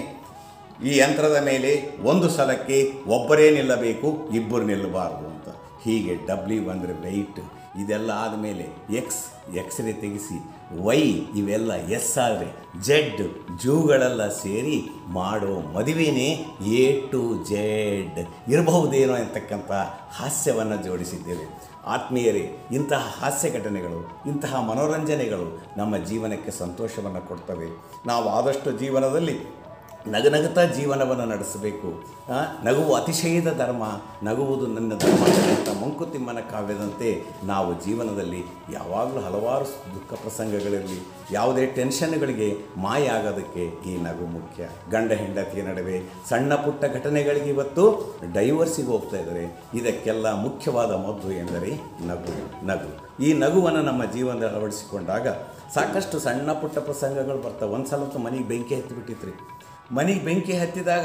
ಈ ಯಂತ್ರದ ಮೇಲೆ ಒಂದು ಸಲಕ್ಕೆ ಒಬ್ಬರೇ ನಿಲ್ಲಬೇಕು ಇಬ್ಬರು ನಿಲ್ಲಬಾರ್ದು ಅಂತ ಹೀಗೆ ಡಬ್ಲ್ಯೂ ಅಂದರೆ ವೆಯ್ಟ್ ಇದೆಲ್ಲ ಆದಮೇಲೆ ಎಕ್ಸ್ ಎಕ್ಸ್ರೇ ತೆಗೆಸಿ ವೈ ಇವೆಲ್ಲ ಎಸ್ ಆದರೆ ಜೆಡ್ ಜೂಗಳೆಲ್ಲ ಸೇರಿ ಮಾಡೋ ಮದುವೆನೇ ಎ ಟು ಜೆಡ್ ಇರಬಹುದೇನೋ ಅಂತಕ್ಕಂಥ ಹಾಸ್ಯವನ್ನು ಜೋಡಿಸಿದ್ದೇವೆ ಆತ್ಮೀಯರೇ ಇಂತಹ ಹಾಸ್ಯ ಘಟನೆಗಳು ಇಂತಹ ಮನೋರಂಜನೆಗಳು ನಮ್ಮ ಜೀವನಕ್ಕೆ ಸಂತೋಷವನ್ನು ಕೊಡ್ತವೆ ನಾವು ಆದಷ್ಟು ಜೀವನದಲ್ಲಿ ನಗನಗುತ್ತಾ ಜೀವನವನ್ನು ನಡೆಸಬೇಕು ಆ, ನಗುವು ಅತಿಶಯದ ಧರ್ಮ ನಗುವುದು ನನ್ನ ಧರ್ಮ ಅಂತ ಮಂಕುತಿಮ್ಮನ ಕಾವ್ಯದಂತೆ ನಾವು ಜೀವನದಲ್ಲಿ ಯಾವಾಗಲೂ ಹಲವಾರು ದುಃಖ ಪ್ರಸಂಗಗಳಲ್ಲಿ ಯಾವುದೇ ಟೆನ್ಷನ್ಗಳಿಗೆ ಮಾಯ ಆಗೋದಕ್ಕೆ ಈ ನಗು ಮುಖ್ಯ ಗಂಡ ಹೆಂಡತಿಯ ನಡುವೆ ಸಣ್ಣ ಪುಟ್ಟ ಘಟನೆಗಳಿಗೆ ಇವತ್ತು ಡೈವರ್ಸಿಗೆ ಹೋಗ್ತಾ ಇದ್ದಾರೆ ಇದಕ್ಕೆಲ್ಲ ಮುಖ್ಯವಾದ ಮದ್ದು ಎಂದರೆ ನಗು ನಗು ಈ ನಗುವನ್ನು ನಮ್ಮ ಜೀವನದಲ್ಲಿ ಅಳವಡಿಸಿಕೊಂಡಾಗ ಸಾಕಷ್ಟು ಸಣ್ಣ ಪುಟ್ಟ ಪ್ರಸಂಗಗಳು ಬರ್ತವೆ ಒಂದು ಸಲ ಮನೆಗೆ ಬೆಂಕಿ ಹತ್ತಿಬಿಟ್ಟಿತ್ರಿ ಮನೆಗೆ ಬೆಂಕಿ ಹತ್ತಿದಾಗ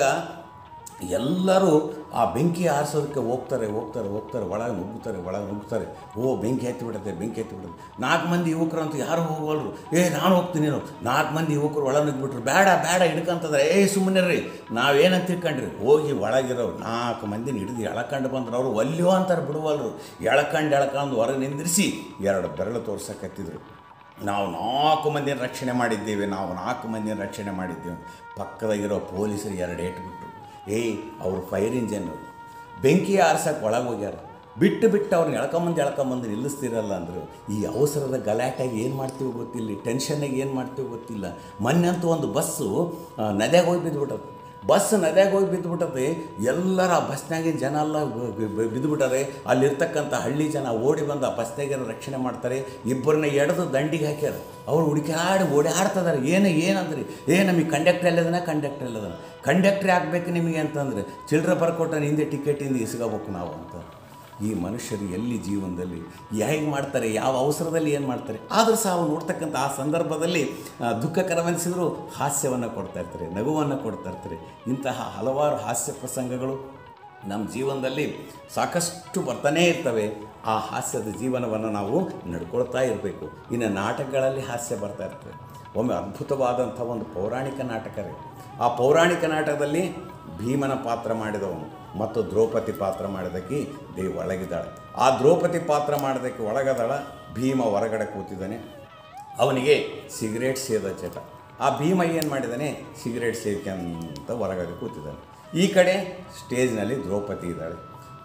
ಎಲ್ಲರೂ ಆ ಬೆಂಕಿ ಆರಿಸೋದಕ್ಕೆ ಹೋಗ್ತಾರೆ ಹೋಗ್ತಾರೆ ಹೋಗ್ತಾರೆ ಒಳಗೆ ನುಗ್ಗುತ್ತಾರೆ ಒಳಗೆ ನುಗ್ಗುತ್ತಾರೆ ಓ ಬೆಂಕಿ ಹತ್ತಿಬಿಡುತ್ತೆ ಬೆಂಕಿ ಹತ್ತಿಬಿಡುತ್ತೆ ನಾಲ್ಕು ಮಂದಿ ಯುವಕರು ಅಂತ ಯಾರು ಹೋಗೋಲ್ರು ಏ ನಾನು ಹೋಗ್ತೀನಿ ನೀನು ನಾಲ್ಕು ಮಂದಿ ಯುವಕರು ಒಳಗೆ ನುಗ್ಗಿಬಿಟ್ರು ಬೇಡ ಬೇಡ ಹಿಡ್ಕಂತಂದ್ರೆ ಏ ಸುಮ್ಮನೆ ರೀ ನಾವೇನಂತ ತಿಳ್ಕೊಂಡ್ರಿ ಹೋಗಿ ಒಳಗಿರೋರು ನಾಲ್ಕು ಮಂದಿನ ಹಿಡಿದು ಎಳಕಂಡು ಬಂದ್ರು ಅವರು ಒಲ್ಯೋ ಅಂತಾರೆ ಬಿಡುವಲ್ರು ಎಳಕಂಡು ಎಳಕಂಡು ಹೊರಗೆ ನಿಂದಿರಿಸಿ ಎರಡು ಬೆರಳು ತೋರ್ಸಕತ್ತಿದ್ರು ನಾವು ನಾಲ್ಕು ಮಂದಿನ ರಕ್ಷಣೆ ಮಾಡಿದ್ದೇವೆ ನಾವು ನಾಲ್ಕು ಮಂದಿನ ರಕ್ಷಣೆ ಮಾಡಿದ್ದೇವೆ ಪಕ್ಕದಾಗಿರೋ ಪೊಲೀಸರು ಎರಡು ಏಟ್ಬಿಟ್ರು ಏಯ್ ಅವರು ಫೈರ್ ಇಂಜನ್ ಬೆಂಕಿ ಆರ್ಸಕ್ಕೆ ಒಳಗೆ ಹೋಗ್ಯಾರ ಬಿಟ್ಟು ಬಿಟ್ಟು ಅವ್ರನ್ನ ಎಳ್ಕೊಂಬಂದು ಎಳ್ಕೊಂಬಂದು ನಿಲ್ಲಿಸ್ತಿರಲ್ಲ ಅಂದರು ಈ ಅವಸರದ ಗಲಾಟೆಗೆ ಏನು ಮಾಡ್ತೀವಿ ಗೊತ್ತಿಲ್ಲ ಟೆನ್ಷನ್ನಾಗಿ ಏನು ಮಾಡ್ತೀವಿ ಗೊತ್ತಿಲ್ಲ ಮೊನ್ನೆ ಅಂತೂ ಒಂದು ಬಸ್ಸು ನದಿಯಾಗ ಹೋಗಿ ಬಿದ್ದುಬಿಟ್ಟದು ಬಸ್ ನದಿಯಾಗ ಹೋಗಿ ಬಿದ್ದುಬಿಟ್ಟದೆ ಎಲ್ಲರ ಆ ಬಸ್ನಾಗಿನ ಜನ ಎಲ್ಲ ಬ- ಬ- ಬ- ಬಿದ್ದುಬಿಟ್ಟಾರೆ ಅಲ್ಲಿರ್ತಕ್ಕಂಥ ಹಳ್ಳಿ ಜನ ಓಡಿ ಬಂದು ಆ ಬಸ್ನಾಗಿನ ರಕ್ಷಣೆ ಮಾಡ್ತಾರೆ ಇಬ್ಬರನ್ನ ಎಡೆದು ದಂಡಿಗೆ ಹಾಕ್ಯಾರ ಅವ್ರು ಹುಡುಕಾಡಿ ಓಡಾಡ್ತಿದಾರೆ ಏನು ಏನಂದ್ರಿ ಏ ನಮಗೆ ಕಂಡಕ್ಟ್ರ್ ಎಲ್ಲದನ ಕಂಡಕ್ಟ್ರ್ ಎಲ್ಲದನ ಕಂಡಕ್ಟ್ರಿ ಆಗಬೇಕು ನಿಮಗೆ ಅಂತಂದ್ರೆ ಚಿಲ್ಡ್ರ ಬರ್ಕೊಟ್ಟ ಹಿಂದೆ ಟಿಕೆಟಿಂದ ಇಸ್ಕೋಬೇಕು ನಾವು ಅಂತ ಈ ಮನುಷ್ಯರು ಎಲ್ಲಿ ಜೀವನದಲ್ಲಿ ಹೇಗೆ ಮಾಡ್ತಾರೆ ಯಾವ ಅವಸರದಲ್ಲಿ ಏನು ಮಾಡ್ತಾರೆ ಆದರೂ ಸಹ ಅವ್ರು ನೋಡ್ತಕ್ಕಂಥ ಆ ಸಂದರ್ಭದಲ್ಲಿ ಆ, ದುಃಖಕರವೆನಿಸಿದ್ರು ಹಾಸ್ಯವನ್ನು ಕೊಡ್ತಾ ಇರ್ತಾರೆ ನಗುವನ್ನು ಕೊಡ್ತಾ ಇರ್ತಾರೆ ಇಂತಹ ಹಲವಾರು ಹಾಸ್ಯ ಪ್ರಸಂಗಗಳು ನಮ್ಮ ಜೀವನದಲ್ಲಿ ಸಾಕಷ್ಟು ಬರ್ತಾನೇ ಇರ್ತವೆ ಆ ಹಾಸ್ಯದ ಜೀವನವನ್ನು ನಾವು ನಡ್ಕೊಳ್ತಾ ಇರಬೇಕು ಇನ್ನು ನಾಟಕಗಳಲ್ಲಿ ಹಾಸ್ಯ ಬರ್ತಾ ಇರ್ತವೆ ಒಮ್ಮೆ ಅದ್ಭುತವಾದಂಥ ಒಂದು ಪೌರಾಣಿಕ ನಾಟಕ ರೀ ಆ ಪೌರಾಣಿಕ ನಾಟಕದಲ್ಲಿ ಭೀಮನ ಪಾತ್ರ ಮಾಡಿದವನು ಮತ್ತು ದ್ರೌಪದಿ ಪಾತ್ರ ಮಾಡಿದಕ್ಕೆ ದೇವಿ ಒಳಗಿದ್ದಾಳೆ ಆ ದ್ರೌಪದಿ ಪಾತ್ರ ಮಾಡೋದಕ್ಕೆ ಒಳಗದಾಳ ಭೀಮ ಹೊರಗಡೆ ಕೂತಿದ್ದಾನೆ ಅವನಿಗೆ ಸಿಗರೇಟ್ ಸೇದ ಚಟ ಆ ಭೀಮ ಏನು ಮಾಡಿದ್ದಾನೆ ಸಿಗರೇಟ್ ಸೇದ್ಕೊಂತ ಹೊರಗಡೆ ಕೂತಿದ್ದಾನೆ ಈ ಕಡೆ ಸ್ಟೇಜ್ನಲ್ಲಿ ದ್ರೌಪದಿ ಇದ್ದಾಳೆ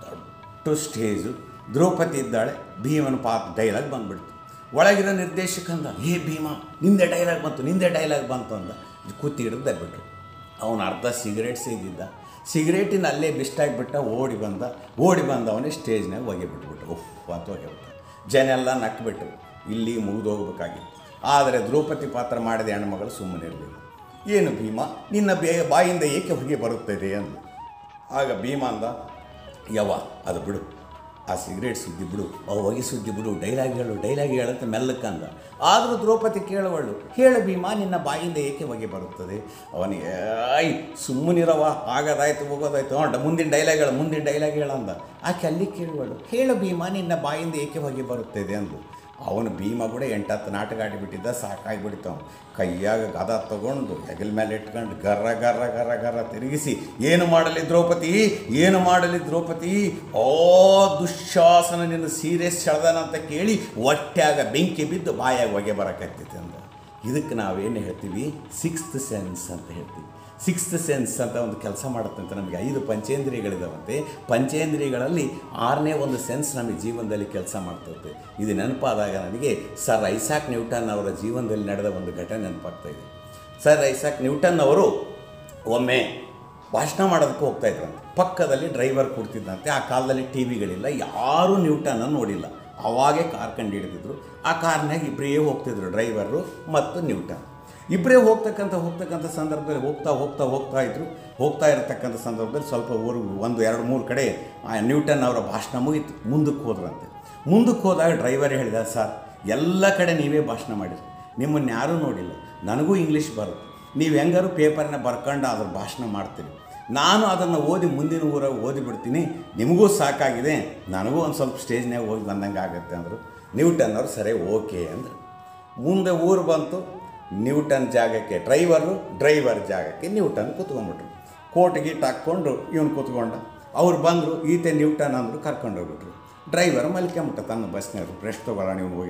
ದೊಡ್ಡ ಸ್ಟೇಜು ದ್ರೌಪದಿ ಇದ್ದಾಳೆ ಭೀಮನ ಪಾತ್ರ ಡೈಲಾಗ್ ಬಂದ್ಬಿಡ್ತು ಒಳಗಿರೋ ನಿರ್ದೇಶಕ ಅಂದ ಹೇ ಭೀಮ ನಿಂದೆ ಡೈಲಾಗ್ ಬಂತು ನಿಂದೆ ಡೈಲಾಗ್ ಬಂತು ಅಂದ ಕೂತಿ ಹಿಡಿದು ದಬ್ಬಿಟ್ರು ಅವನು ಅರ್ಧ ಸಿಗರೇಟ್ ಸೇದಿದ್ದ ಸಿಗರೇಟಿನ ಅಲ್ಲೇ ಬಿಟ್ಟ ಓಡಿ ಬಂದ ಓಡಿ ಬಂದವನೇ ಸ್ಟೇಜ್ನಾಗ ಒಗೆ ಬಿಟ್ಬಿಟ್ರು ಉಫ್ ಅಂತ ಒಗೆಬಿಟ್ಟ ಜನ ಎಲ್ಲ ನಕ್ಬಿಟ್ರು ಇಲ್ಲಿ ಮುಗಿದೋಗ್ಬೇಕಾಗಿತ್ತು ಆದರೆ ದ್ರೌಪದಿ ಪಾತ್ರ ಮಾಡಿದ ಹೆಣ್ಮಗಳು ಸುಮ್ಮನೆ ಇರಲಿಲ್ಲ ಏನು ಭೀಮ ನಿನ್ನ ಬೇ ಬಾಯಿಂದ ಏಕೆ ಹೊಗೆ ಬರುತ್ತದೆ ಅಂದು ಆಗ ಭೀಮ ಅಂದ ಯವ್ವ ಅದು ಬಿಡು ಆ ಸಿಗರೇಟ್ ಸುದ್ದಿ ಬಿಡು ಆ ಹೊಗೆ ಸುದ್ದಿ ಬಿಡು ಡೈಲಾಗ್ ಹೇಳು ಡೈಲಾಗ್ ಹೇಳಂತ ಮೆಲ್ಲಕ್ಕೆ ಅಂದ ಆದರೂ ದ್ರೌಪದಿ ಕೇಳುವಳು ಹೇಳು ಭೀಮ ನಿನ್ನ ಬಾಯಿಂದ ಏಕೆ ಹೊಗೆ ಬರುತ್ತದೆ ಅವನಿಗೆ ಐ ಸುಮ್ಮನಿರವ ಆಗದಾಯ್ತು ಹೋಗೋದಾಯ್ತು ನೋಡ ಮುಂದಿನ ಡೈಲಾಗ್ ಹೇಳು ಮುಂದಿನ ಡೈಲಾಗ್ ಹೇಳಂದ ಆಕೆ ಅಲ್ಲಿ ಕೇಳುವಳು ಹೇಳು ಭೀಮ ನಿನ್ನ ಬಾಯಿಂದ ಏಕೆ ಹೊಗೆ ಬರುತ್ತದೆ ಅಂದು ಅವನು ಭೀಮ ಕೂಡ ಎಂಟತ್ತು ನಾಟಕ ಆಡಿಬಿಟ್ಟಿದ್ದ ಸಾಕಾಗಿಬಿಡ್ತು ಅವ್ನು ಕೈಯಾಗ ಗದ ತಗೊಂಡು ಹೆಗಲ ಮೇಲೆ ಇಟ್ಕೊಂಡು ಗರ್ರ ಗರ್ರ ಗರ್ರ ಗರ್ರ ತಿರುಗಿಸಿ ಏನು ಮಾಡಲಿ ದ್ರೌಪದಿ ಏನು ಮಾಡಲಿ ದ್ರೌಪದಿ ಓ ದುಶ್ಯಾಸನ ನಿನ್ನ ಸೀರಿಯಸ್ ಸೆಳೆದನಂತ ಕೇಳಿ ಹೊಟ್ಯಾಗ ಬೆಂಕಿ ಬಿದ್ದು ಬಾಯಾಗ ಹೊಗೆ ಬರಕತ್ತೈತೆ ಅಂದ ಇದಕ್ಕೆ ನಾವೇನು ಹೇಳ್ತೀವಿ ಸಿಕ್ಸ್ತ್ ಸೆನ್ಸ್ ಅಂತ ಹೇಳ್ತೀವಿ ಸಿಕ್ಸ್ತ್ ಸೆನ್ಸ್ ಅಂತ ಒಂದು ಕೆಲಸ ಮಾಡುತ್ತಂತೆ ನಮಗೆ ಐದು ಪಂಚೇಂದ್ರಿಯಗಳಿದಾವಂತೆ ಪಂಚೇಂದ್ರಿಯಗಳಲ್ಲಿ ಆರನೇ ಒಂದು ಸೆನ್ಸ್ ನಮಗೆ ಜೀವನದಲ್ಲಿ ಕೆಲಸ ಮಾಡ್ತದೆ ಇದು ನೆನಪಾದಾಗ ನನಗೆ ಸರ್ ಐಸಾಕ್ ನ್ಯೂಟನ್ ಅವರ ಜೀವನದಲ್ಲಿ ನಡೆದ ಒಂದು ಘಟನೆ ನೆನಪಾಗ್ತಾ ಇದೆ ಸರ್ ಐಸಾಕ್ ನ್ಯೂಟನ್ ಅವರು ಒಮ್ಮೆ ಭಾಷಣ ಮಾಡೋದಕ್ಕೆ ಹೋಗ್ತಾ ಇದ್ರಂತೆ ಪಕ್ಕದಲ್ಲಿ ಡ್ರೈವರ್ ಕೂರ್ತಿದ್ದಂತೆ ಆ ಕಾಲದಲ್ಲಿ ಟಿ ವಿಗಳಿಲ್ಲ ಯಾರೂ ನ್ಯೂಟನ್ನ ನೋಡಿಲ್ಲ ಅವಾಗೇ ಕಾರ್ ಕಂಡು ಹಿಡಿದಿದ್ರು ಆ ಕಾರ್ನಾಗ ಇಬ್ಬರೇ ಹೋಗ್ತಿದ್ರು ಡ್ರೈವರು ಮತ್ತು ನ್ಯೂಟನ್ ಇಬ್ಬರೇ ಹೋಗ್ತಕ್ಕಂಥ ಹೋಗ್ತಕ್ಕಂಥ ಸಂದರ್ಭದಲ್ಲಿ ಹೋಗ್ತಾ ಹೋಗ್ತಾ ಹೋಗ್ತಾ ಇದ್ರು ಹೋಗ್ತಾ ಇರತಕ್ಕಂಥ ಸಂದರ್ಭದಲ್ಲಿ ಸ್ವಲ್ಪ ಊರು ಒಂದು ಎರಡು ಮೂರು ಕಡೆ ಆ ನ್ಯೂಟನ್ ಅವರ ಭಾಷಣ ಮುಗೀತು ಮುಂದಕ್ಕೆ ಹೋದ್ರಂತೆ ಮುಂದಕ್ಕೆ ಹೋದಾಗ ಡ್ರೈವರ್ ಹೇಳಿದ ಸರ್ ಎಲ್ಲ ಕಡೆ ನೀವೇ ಭಾಷಣ ಮಾಡಿರಿ ನಿಮ್ಮನ್ನು ಯಾರೂ ನೋಡಿಲ್ಲ ನನಗೂ ಇಂಗ್ಲೀಷ್ ಬರುತ್ತೆ ನೀವು ಹೆಂಗಾರು ಪೇಪರ್ನ ಬರ್ಕೊಂಡು ಅದ್ರ ಭಾಷಣ ಮಾಡ್ತೀರಿ ನಾನು ಅದನ್ನು ಓದಿ ಮುಂದಿನ ಊರಾಗ ಓದಿಬಿಡ್ತೀನಿ ನಿಮಗೂ ಸಾಕಾಗಿದೆ ನನಗೂ ಒಂದು ಸ್ವಲ್ಪ ಸ್ಟೇಜ್ನಾಗ ಹೋಗಿ ಬಂದಂಗೆ ಆಗುತ್ತೆ ಅಂದರು ನ್ಯೂಟನ್ ಅವ್ರು ಸರಿ ಓಕೆ ಅಂದರು ಮುಂದೆ ಊರು ಬಂತು ನ್ಯೂಟನ್ ಜಾಗಕ್ಕೆ ಡ್ರೈವರು ಡ್ರೈವರ್ ಜಾಗಕ್ಕೆ ನ್ಯೂಟನ್ ಕೂತ್ಕೊಂಡ್ಬಿಟ್ರು ಕೋಟ್ ಗೀಟ್ ಹಾಕ್ಕೊಂಡು ಇವನು ಕೂತ್ಕೊಂಡ ಅವ್ರು ಬಂದರು ಈತೆ ನ್ಯೂಟನ್ ಅಂದರು ಕರ್ಕೊಂಡು ಹೋಗ್ಬಿಟ್ರು ಡ್ರೈವರ್ ಮಲ್ಕೊಂಬಿಟ್ಟ ತನ್ನ ಬಸ್ನವರು ಬ್ರಷ್ ತೊಗೊಳ್ಳೋಣ ಇವನು ಹೋಗ್ಯಾನ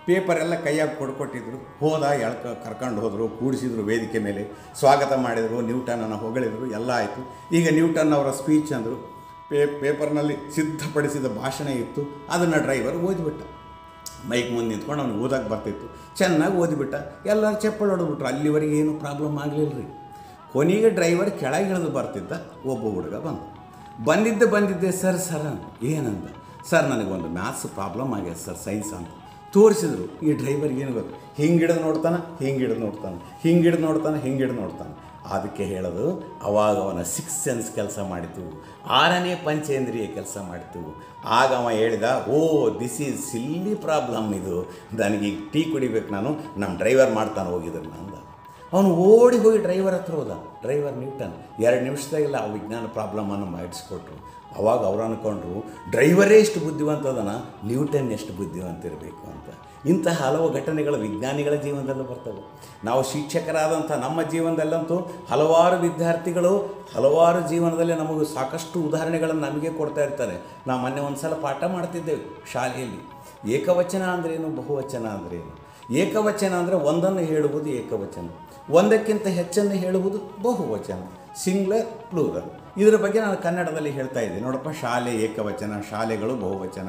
ಪೇಪರ್ ಎಲ್ಲ ಕೈಯಾಗಿ ಕೊಡ್ಕೊಟ್ಟಿದ್ರು ಹೋದ ಎಳ್ಕ ಕರ್ಕೊಂಡು ಹೋದರು ಕೂಡಿಸಿದ್ರು ವೇದಿಕೆ ಮೇಲೆ ಸ್ವಾಗತ ಮಾಡಿದರು ನ್ಯೂಟನನ್ನು ಹೊಗಳಿದ್ರು ಎಲ್ಲ ಆಯಿತು ಈಗ ನ್ಯೂಟನ್ ಅವರ ಸ್ಪೀಚ್ ಅಂದರು ಪೇ ಪೇಪರ್ನಲ್ಲಿ ಸಿದ್ಧಪಡಿಸಿದ ಭಾಷಣ ಇತ್ತು ಅದನ್ನು ಡ್ರೈವರ್ ಓದಿಬಿಟ್ಟ ಮೈಕ್ ಮುಂದೆ ನಿಂತ್ಕೊಂಡು ಅವ್ನಿಗೆ ಓದಕ್ಕೆ ಬರ್ತಿತ್ತು ಚೆನ್ನಾಗಿ ಓದಿಬಿಟ್ಟ ಎಲ್ಲರೂ ಚಪ್ಪಲ್ ಹೊಡೆದ್ಬಿಟ್ರು ಅಲ್ಲಿವರೆಗೆ ಏನು ಪ್ರಾಬ್ಲಮ್ ಆಗಲಿಲ್ಲ ರೀ ಕೊನೆಗೆ ಡ್ರೈವರ್ ಕೆಳಗೆ ಇಳಿದು ಬರ್ತಿದ್ದ ಒಬ್ಬ ಹುಡುಗ ಬಂದ ಬಂದಿದ್ದೆ ಬಂದಿದ್ದೆ ಸರ್ ಸರ್ ಅಂದ. ಏನಂದ ಸರ್ ನನಗೊಂದು ಮ್ಯಾಥ್ಸ್ ಪ್ರಾಬ್ಲಮ್ ಆಗ್ಯದ ಸರ್ ಸೈನ್ಸ್ ಅಂತ ತೋರಿಸಿದ್ರು ಈ ಡ್ರೈವರ್ಗೆ ಏನು ಗೊತ್ತು ಹಿಂಗೆ ಹಿಡಿದು ನೋಡ್ತಾನೆ ಹಿಂಗೆ ಹಿಡಿದು ನೋಡ್ತಾನೆ ಹಿಂಗೆ ಹಿಡಿದು ನೋಡ್ತಾನೆ ಹಿಂಗೆ ಹಿಡಿದು ನೋಡ್ತಾನೆ ಅದಕ್ಕೆ ಹೇಳೋದು ಅವಾಗ ಅವನ ಸಿಕ್ಸ್ ಸೆನ್ಸ್ ಕೆಲಸ ಮಾಡಿತು ಆರನೇ ಪಂಚೇಂದ್ರಿಯ ಕೆಲಸ ಮಾಡಿತು ಆಗ ಅವ ಹೇಳಿದ oh this is silly problem ಇದು ನನಗೆ ಈಗ ಟೀ ಕುಡಿಬೇಕು ನಾನು ನಮ್ಮ ಡ್ರೈವರ್ ಮಾಡ್ತಾನೆ ಹೋಗಿದ್ರು ಅಂದ ಅವನು ಓಡಿ ಹೋಗಿ ಡ್ರೈವರ್ ಹತ್ರ ಹೋದ ಡ್ರೈವರ್ ನ್ಯೂಟನ್ ಎರಡು ನಿಮಿಷದಾಗಿಲ್ಲ ಆ ವಿಜ್ಞಾನ ಪ್ರಾಬ್ಲಮನ್ನು ಮಾಡಿಸ್ಕೊಟ್ರು ಅವಾಗ ಅವ್ರು ಅಂದ್ಕೊಂಡ್ರು ಡ್ರೈವರೇ ಎಷ್ಟು ಬುದ್ಧಿವಂತ ಅದನ ನ್ಯೂಟನ್ ಎಷ್ಟು ಬುದ್ಧಿವಂತ ಇರಬೇಕು ಅಂತ ಇಂತಹ ಹಲವು ಘಟನೆಗಳು ವಿಜ್ಞಾನಿಗಳ ಜೀವನದಲ್ಲೂ ಬರ್ತವೆ ನಾವು ಶಿಕ್ಷಕರಾದಂಥ ನಮ್ಮ ಜೀವನದಲ್ಲಂತೂ ಹಲವಾರು ವಿದ್ಯಾರ್ಥಿಗಳು ಹಲವಾರು ಜೀವನದಲ್ಲಿ ನಮಗೆ ಸಾಕಷ್ಟು ಉದಾಹರಣೆಗಳನ್ನು ನಮಗೆ ಕೊಡ್ತಾ ಇರ್ತಾರೆ ನಾವು ಮೊನ್ನೆ ಒಂದು ಸಲ ಪಾಠ ಮಾಡ್ತಿದ್ದೇವೆ ಶಾಲೆಯಲ್ಲಿ ಏಕವಚನ ಅಂದ್ರೇನು ಬಹುವಚನ ಅಂದ್ರೇನು ಏಕವಚನ ಅಂದರೆ ಒಂದನ್ನು ಹೇಳುವುದು ಏಕವಚನ ಒಂದಕ್ಕಿಂತ ಹೆಚ್ಚನ್ನು ಹೇಳುವುದು ಬಹುವಚನ ಸಿಂಗ್ಲರ್ ಪ್ಲೂರಲ್ ಇದರ ಬಗ್ಗೆ ನಾನು ಕನ್ನಡದಲ್ಲಿ ಹೇಳ್ತಾ ಇದ್ದೆ ನೋಡಪ್ಪ ಶಾಲೆ ಏಕವಚನ ಶಾಲೆಗಳು ಬಹುವಚನ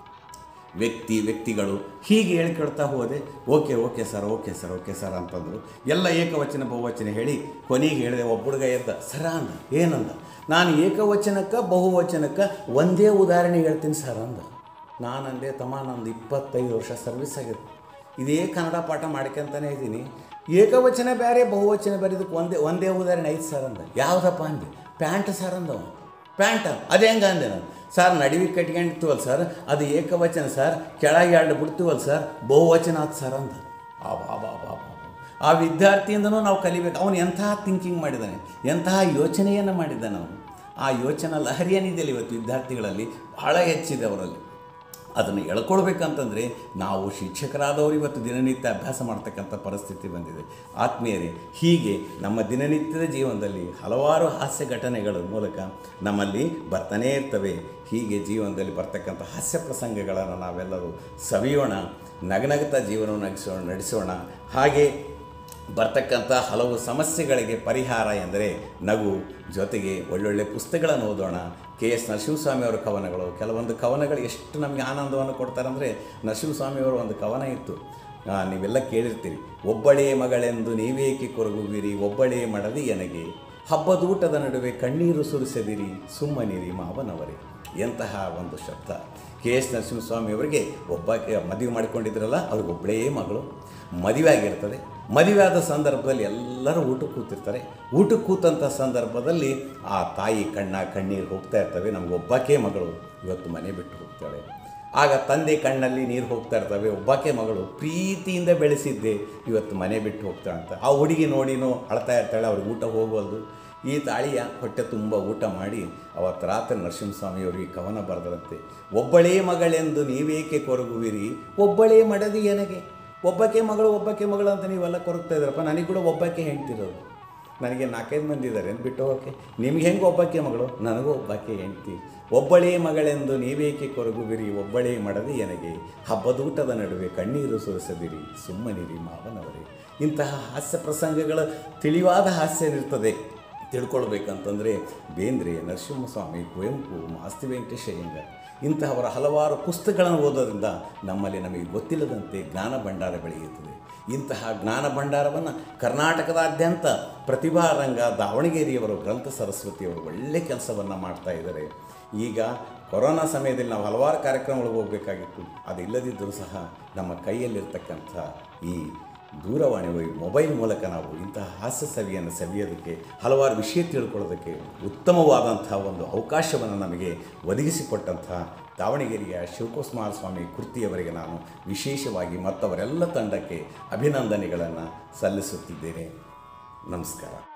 ವ್ಯಕ್ತಿ ವ್ಯಕ್ತಿಗಳು ಹೀಗೆ ಹೇಳ್ಕೊಳ್ತಾ ಹೋದೆ okay okay sir okay sir okay sir ಅಂತಂದರು ಎಲ್ಲ ಏಕವಚನ ಬಹುವಚನ ಹೇಳಿ ಕೊನೆಗೆ ಹೇಳಿದೆ ಒಬ್ಬ ಹುಡುಗ ಎದ್ದ ಸರ ಅಂದ ಏನಂದ ನಾನು ಏಕವಚನಕ್ಕೆ ಬಹುವಚನಕ್ಕೆ ಒಂದೇ ಉದಾಹರಣೆ ಹೇಳ್ತೀನಿ ಸರ್ ಅಂದ ನಾನಂದೆ ತಮ್ಮ ನಂದು ಇಪ್ಪತ್ತೈದು ವರ್ಷ ಸರ್ವಿಸ್ ಆಗಿದೆ ಇದೇ ಕನ್ನಡ ಪಾಠ ಮಾಡ್ಕೊಂತಾನೆ ಇದ್ದೀನಿ ಏಕವಚನ ಬೇರೆ ಬಹುವಚನ ಬೇರೆ ಇದಕ್ಕೆ ಒಂದೇ ಒಂದೇ ಉದಾಹರಣೆ ಐದು ಸರ್ ಅಂದ ಯಾವುದಪ್ಪ ಅಂದೆ ಪ್ಯಾಂಟ್ ಸರ್ ಅಂದವ ಪ್ಯಾಂಟ ಅದು ಹೆಂಗೆ ಅಂದೆ ನಾನು ಸರ್ ನಡಿವಿ ಕಟ್ಕೊಂಡಿರ್ತೀವಲ್ಲ ಸರ್ ಅದು ಏಕವಚನ ಸರ್ ಕೆಳಗೆ ಎರಡು ಬಿಡ್ತೀವಲ್ಲ ಸರ್ ಬಹುವಚನ ಅದು ಸರ್ ಅಂದ ಆ ಬಾ ಬಾ ಬಾ ಬಾ ಬಾ. ಆ ವಿದ್ಯಾರ್ಥಿಯಿಂದನೂ ನಾವು ಕಲಿಬೇಕು ಅವನು ಎಂತಹ ಥಿಂಕಿಂಗ್ ಮಾಡಿದ್ದಾನೆ ಎಂತಹ ಯೋಚನೆಯನ್ನು ಮಾಡಿದ್ದಾನೆ ಅವನು ಆ ಯೋಚನಾ ಲಹರಿ ಏನಿದೆಯಲ್ಲ ಇವತ್ತು ವಿದ್ಯಾರ್ಥಿಗಳಲ್ಲಿ ಬಹಳ ಹೆಚ್ಚಿದೆ ಅವರಲ್ಲಿ ಅದನ್ನು ಎಳ್ಕೊಳ್ಬೇಕಂತಂದರೆ ನಾವು ಶಿಕ್ಷಕರಾದವರು ಇವತ್ತು ದಿನನಿತ್ಯ ಅಭ್ಯಾಸ ಮಾಡ್ತಕ್ಕಂಥ ಪರಿಸ್ಥಿತಿ ಬಂದಿದೆ ಆತ್ಮೀಯರೇ ಹೀಗೆ ನಮ್ಮ ದಿನನಿತ್ಯದ ಜೀವನದಲ್ಲಿ ಹಲವಾರು ಹಾಸ್ಯ ಘಟನೆಗಳ ಮೂಲಕ ನಮ್ಮಲ್ಲಿ ಬರ್ತಾನೇ ಇರ್ತವೆ ಹೀಗೆ ಜೀವನದಲ್ಲಿ ಬರ್ತಕ್ಕಂಥ ಹಾಸ್ಯ ಪ್ರಸಂಗಗಳನ್ನು ನಾವೆಲ್ಲರೂ ಸವಿಯೋಣ ನಗನಗತ ಜೀವನವನ್ನು ನಡೆಸೋಣ ನಡೆಸೋಣ ಹಾಗೆ ಬರ್ತಕ್ಕಂಥ ಹಲವು ಸಮಸ್ಯೆಗಳಿಗೆ ಪರಿಹಾರ ಎಂದರೆ ನಗು ಜೊತೆಗೆ ಒಳ್ಳೊಳ್ಳೆ ಪುಸ್ತಕಗಳನ್ನು ಓದೋಣ ಕೆ ಎಸ್ ನರಸಿಂಹಸ್ವಾಮಿಯವರ ಕವನಗಳು ಕೆಲವೊಂದು ಕವನಗಳು ಎಷ್ಟು ನಮಗೆ ಆನಂದವನ್ನು ಕೊಡ್ತಾರೆ ಅಂದರೆ ನರಸಿಂಹಸ್ವಾಮಿಯವರ ಒಂದು ಕವನ ಇತ್ತು ಆ, ನೀವೆಲ್ಲ ಕೇಳಿರ್ತೀರಿ ಒಬ್ಬಳೇ ಮಗಳೆಂದು ನೀವೇಕೆ ಕೊರಗುವಿರಿ ಒಬ್ಬಳೇ ಮಡದಿ ಎನಗೆ ಹಬ್ಬದೂಟದ ನಡುವೆ ಕಣ್ಣೀರು ಸುರಿಸದಿರಿ ಸುಮ್ಮನಿರಿ ಮಾವನವರೇ ಎಂತಹ ಒಂದು ಶಬ್ದ ಕೆ ಎಸ್ ನರಸಿಂಹಸ್ವಾಮಿಯವರಿಗೆ ಒಬ್ಬಾಕೆ ಮದುವೆ ಮಾಡಿಕೊಂಡಿದ್ರಲ್ಲ ಅವ್ರಿಗೆ ಒಬ್ಬಳೇ ಮಗಳು ಮದುವೆ ಆಗಿರ್ತದೆ ಮದುವೆ ಆದ ಸಂದರ್ಭದಲ್ಲಿ ಎಲ್ಲರೂ ಊಟಕ್ಕೆ ಕೂತಿರ್ತಾರೆ ಊಟಕ್ಕೆ ಕೂತಂಥ ಸಂದರ್ಭದಲ್ಲಿ ಆ ತಾಯಿ ಕಣ್ಣ ಕಣ್ಣೀರು ಹೋಗ್ತಾ ಇರ್ತವೆ ನಮ್ಗೆ ಒಬ್ಬಾಕೆ ಮಗಳು ಇವತ್ತು ಮನೆ ಬಿಟ್ಟು ಹೋಗ್ತಾಳೆ ಆಗ ತಂದೆ ಕಣ್ಣಲ್ಲಿ ನೀರು ಹೋಗ್ತಾ ಇರ್ತವೆ ಒಬ್ಬಾಕೆ ಮಗಳು ಪ್ರೀತಿಯಿಂದ ಬೆಳೆಸಿದ್ದೆ ಇವತ್ತು ಮನೆ ಬಿಟ್ಟು ಹೋಗ್ತಾಳೆ ಅಂತ ಆ ಹುಡುಗಿ ನೋಡಿನೋ ಅಳ್ತಾ ಇರ್ತಾಳೆ ಅವ್ರಿಗೆ ಊಟ ಹೋಗೋದು ಈ ತಾಳಿಯ ಹೊಟ್ಟೆ ತುಂಬ ಊಟ ಮಾಡಿ ಅವತ್ತು ರಾತ್ರಿ ನರಸಿಂಹಸ್ವಾಮಿಯವರಿಗೆ ಕವನ ಬರೆದರಂತೆ ಒಬ್ಬಳೇ ಮಗಳೆಂದು ನೀವೇಕೆ ಕೊರಗುವಿರಿ ಒಬ್ಬಳೇ ಮಡದಿ ನನಗೆ ಒಬ್ಬಕ್ಕೆ ಮಗಳು ಒಬ್ಬಕ್ಕೆ ಮಗಳು ಅಂತ ನೀವೆಲ್ಲ ಕೊರಗ್ತಾ ಇದ್ರಪ್ಪ ನನಗೆ ಕೂಡ ಒಬ್ಬಕ್ಕೆ ಹೆಂಡ್ತಿರೋದು ನನಗೆ ನಾಲ್ಕೈದು ಮಂದಿ ಇದ್ದಾರೆ ಏನು ಬಿಟ್ಟು ಹೋಗಕ್ಕೆ ನಿಮ್ಗೆ ಹೆಂಗೆ ಒಬ್ಬಕ್ಕೆ ಮಗಳು ನನಗೂ ಒಬ್ಬಕ್ಕೆ ಹೆಂಡ್ತಿ ಒಬ್ಬಳೇ ಮಗಳೆಂದು ನೀವೇಕೆ ಕೊರಗುವಿರಿ ಒಬ್ಬಳೇ ಮಡದಿ ನನಗೆ ಹಬ್ಬದೂಟದ ನಡುವೆ ಕಣ್ಣೀರು ಸುರಿಸದಿರಿ ಸುಮ್ಮನಿರಿ ಮಾವನವರೇ ಇಂತಹ ಹಾಸ್ಯ ಪ್ರಸಂಗಗಳ ತಿಳಿವಾದ ಹಾಸ್ಯ ಇರ್ತದೆ ತಿಳ್ಕೊಳ್ಬೇಕಂತಂದರೆ ಬೇಂದ್ರೆ ನರಸಿಂಹಸ್ವಾಮಿ ಕುವೆಂಪು ಮಾಸ್ತಿ ವೆಂಕಟೇಶ ಅಯ್ಯಂಗಾರ್ ಇಂತಹವರ ಹಲವಾರು ಪುಸ್ತಕಗಳನ್ನು ಓದೋದ್ರಿಂದ ನಮ್ಮಲ್ಲಿ ನಮಗೆ ಗೊತ್ತಿಲ್ಲದಂತೆ ಜ್ಞಾನ ಭಂಡಾರ ಬೆಳೆಯುತ್ತದೆ ಇಂತಹ ಜ್ಞಾನ ಭಂಡಾರವನ್ನು ಕರ್ನಾಟಕದಾದ್ಯಂತ ಪ್ರತಿಭಾ ರಂಗ ದಾವಣಗೆರೆಯವರು ಗ್ರಂಥ ಸರಸ್ವತಿಯವರು ಒಳ್ಳೆ ಕೆಲಸವನ್ನು ಮಾಡ್ತಾ ಇದ್ದಾರೆ ಈಗ ಕೊರೋನಾ ಸಮಯದಲ್ಲಿ ನಾವು ಹಲವಾರು ಕಾರ್ಯಕ್ರಮಗಳಿಗೆ ಹೋಗಬೇಕಾಗಿತ್ತು ಅದು ಇಲ್ಲದಿದ್ದರೂ ಸಹ ನಮ್ಮ ಕೈಯಲ್ಲಿರ್ತಕ್ಕಂಥ ಈ ದೂರವಾಣಿ ಒಯ್- ಮೊಬೈಲ್ ಮೂಲಕ ನಾವು ಇಂತಹ ಹಾಸ್ಯ ಸವಿಯನ್ನು ಸವಿಯೋದಕ್ಕೆ ಹಲವಾರು ವಿಷಯ ತಿಳ್ಕೊಳ್ಳೋದಕ್ಕೆ ಉತ್ತಮವಾದಂತಹ ಒಂದು ಅವಕಾಶವನ್ನು ನಮಗೆ ಒದಗಿಸಿಕೊಟ್ಟಂಥ ದಾವಣಗೆರೆಯ ಶಿವಕುಮಾರ ಸ್ವಾಮಿ ಕೃತಿಯವರಿಗೆ ನಾನು ವಿಶೇಷವಾಗಿ ಮತ್ತವರೆಲ್ಲ ತಂಡಕ್ಕೆ ಅಭಿನಂದನೆಗಳನ್ನು ಸಲ್ಲಿಸುತ್ತಿದ್ದೇನೆ ನಮಸ್ಕಾರ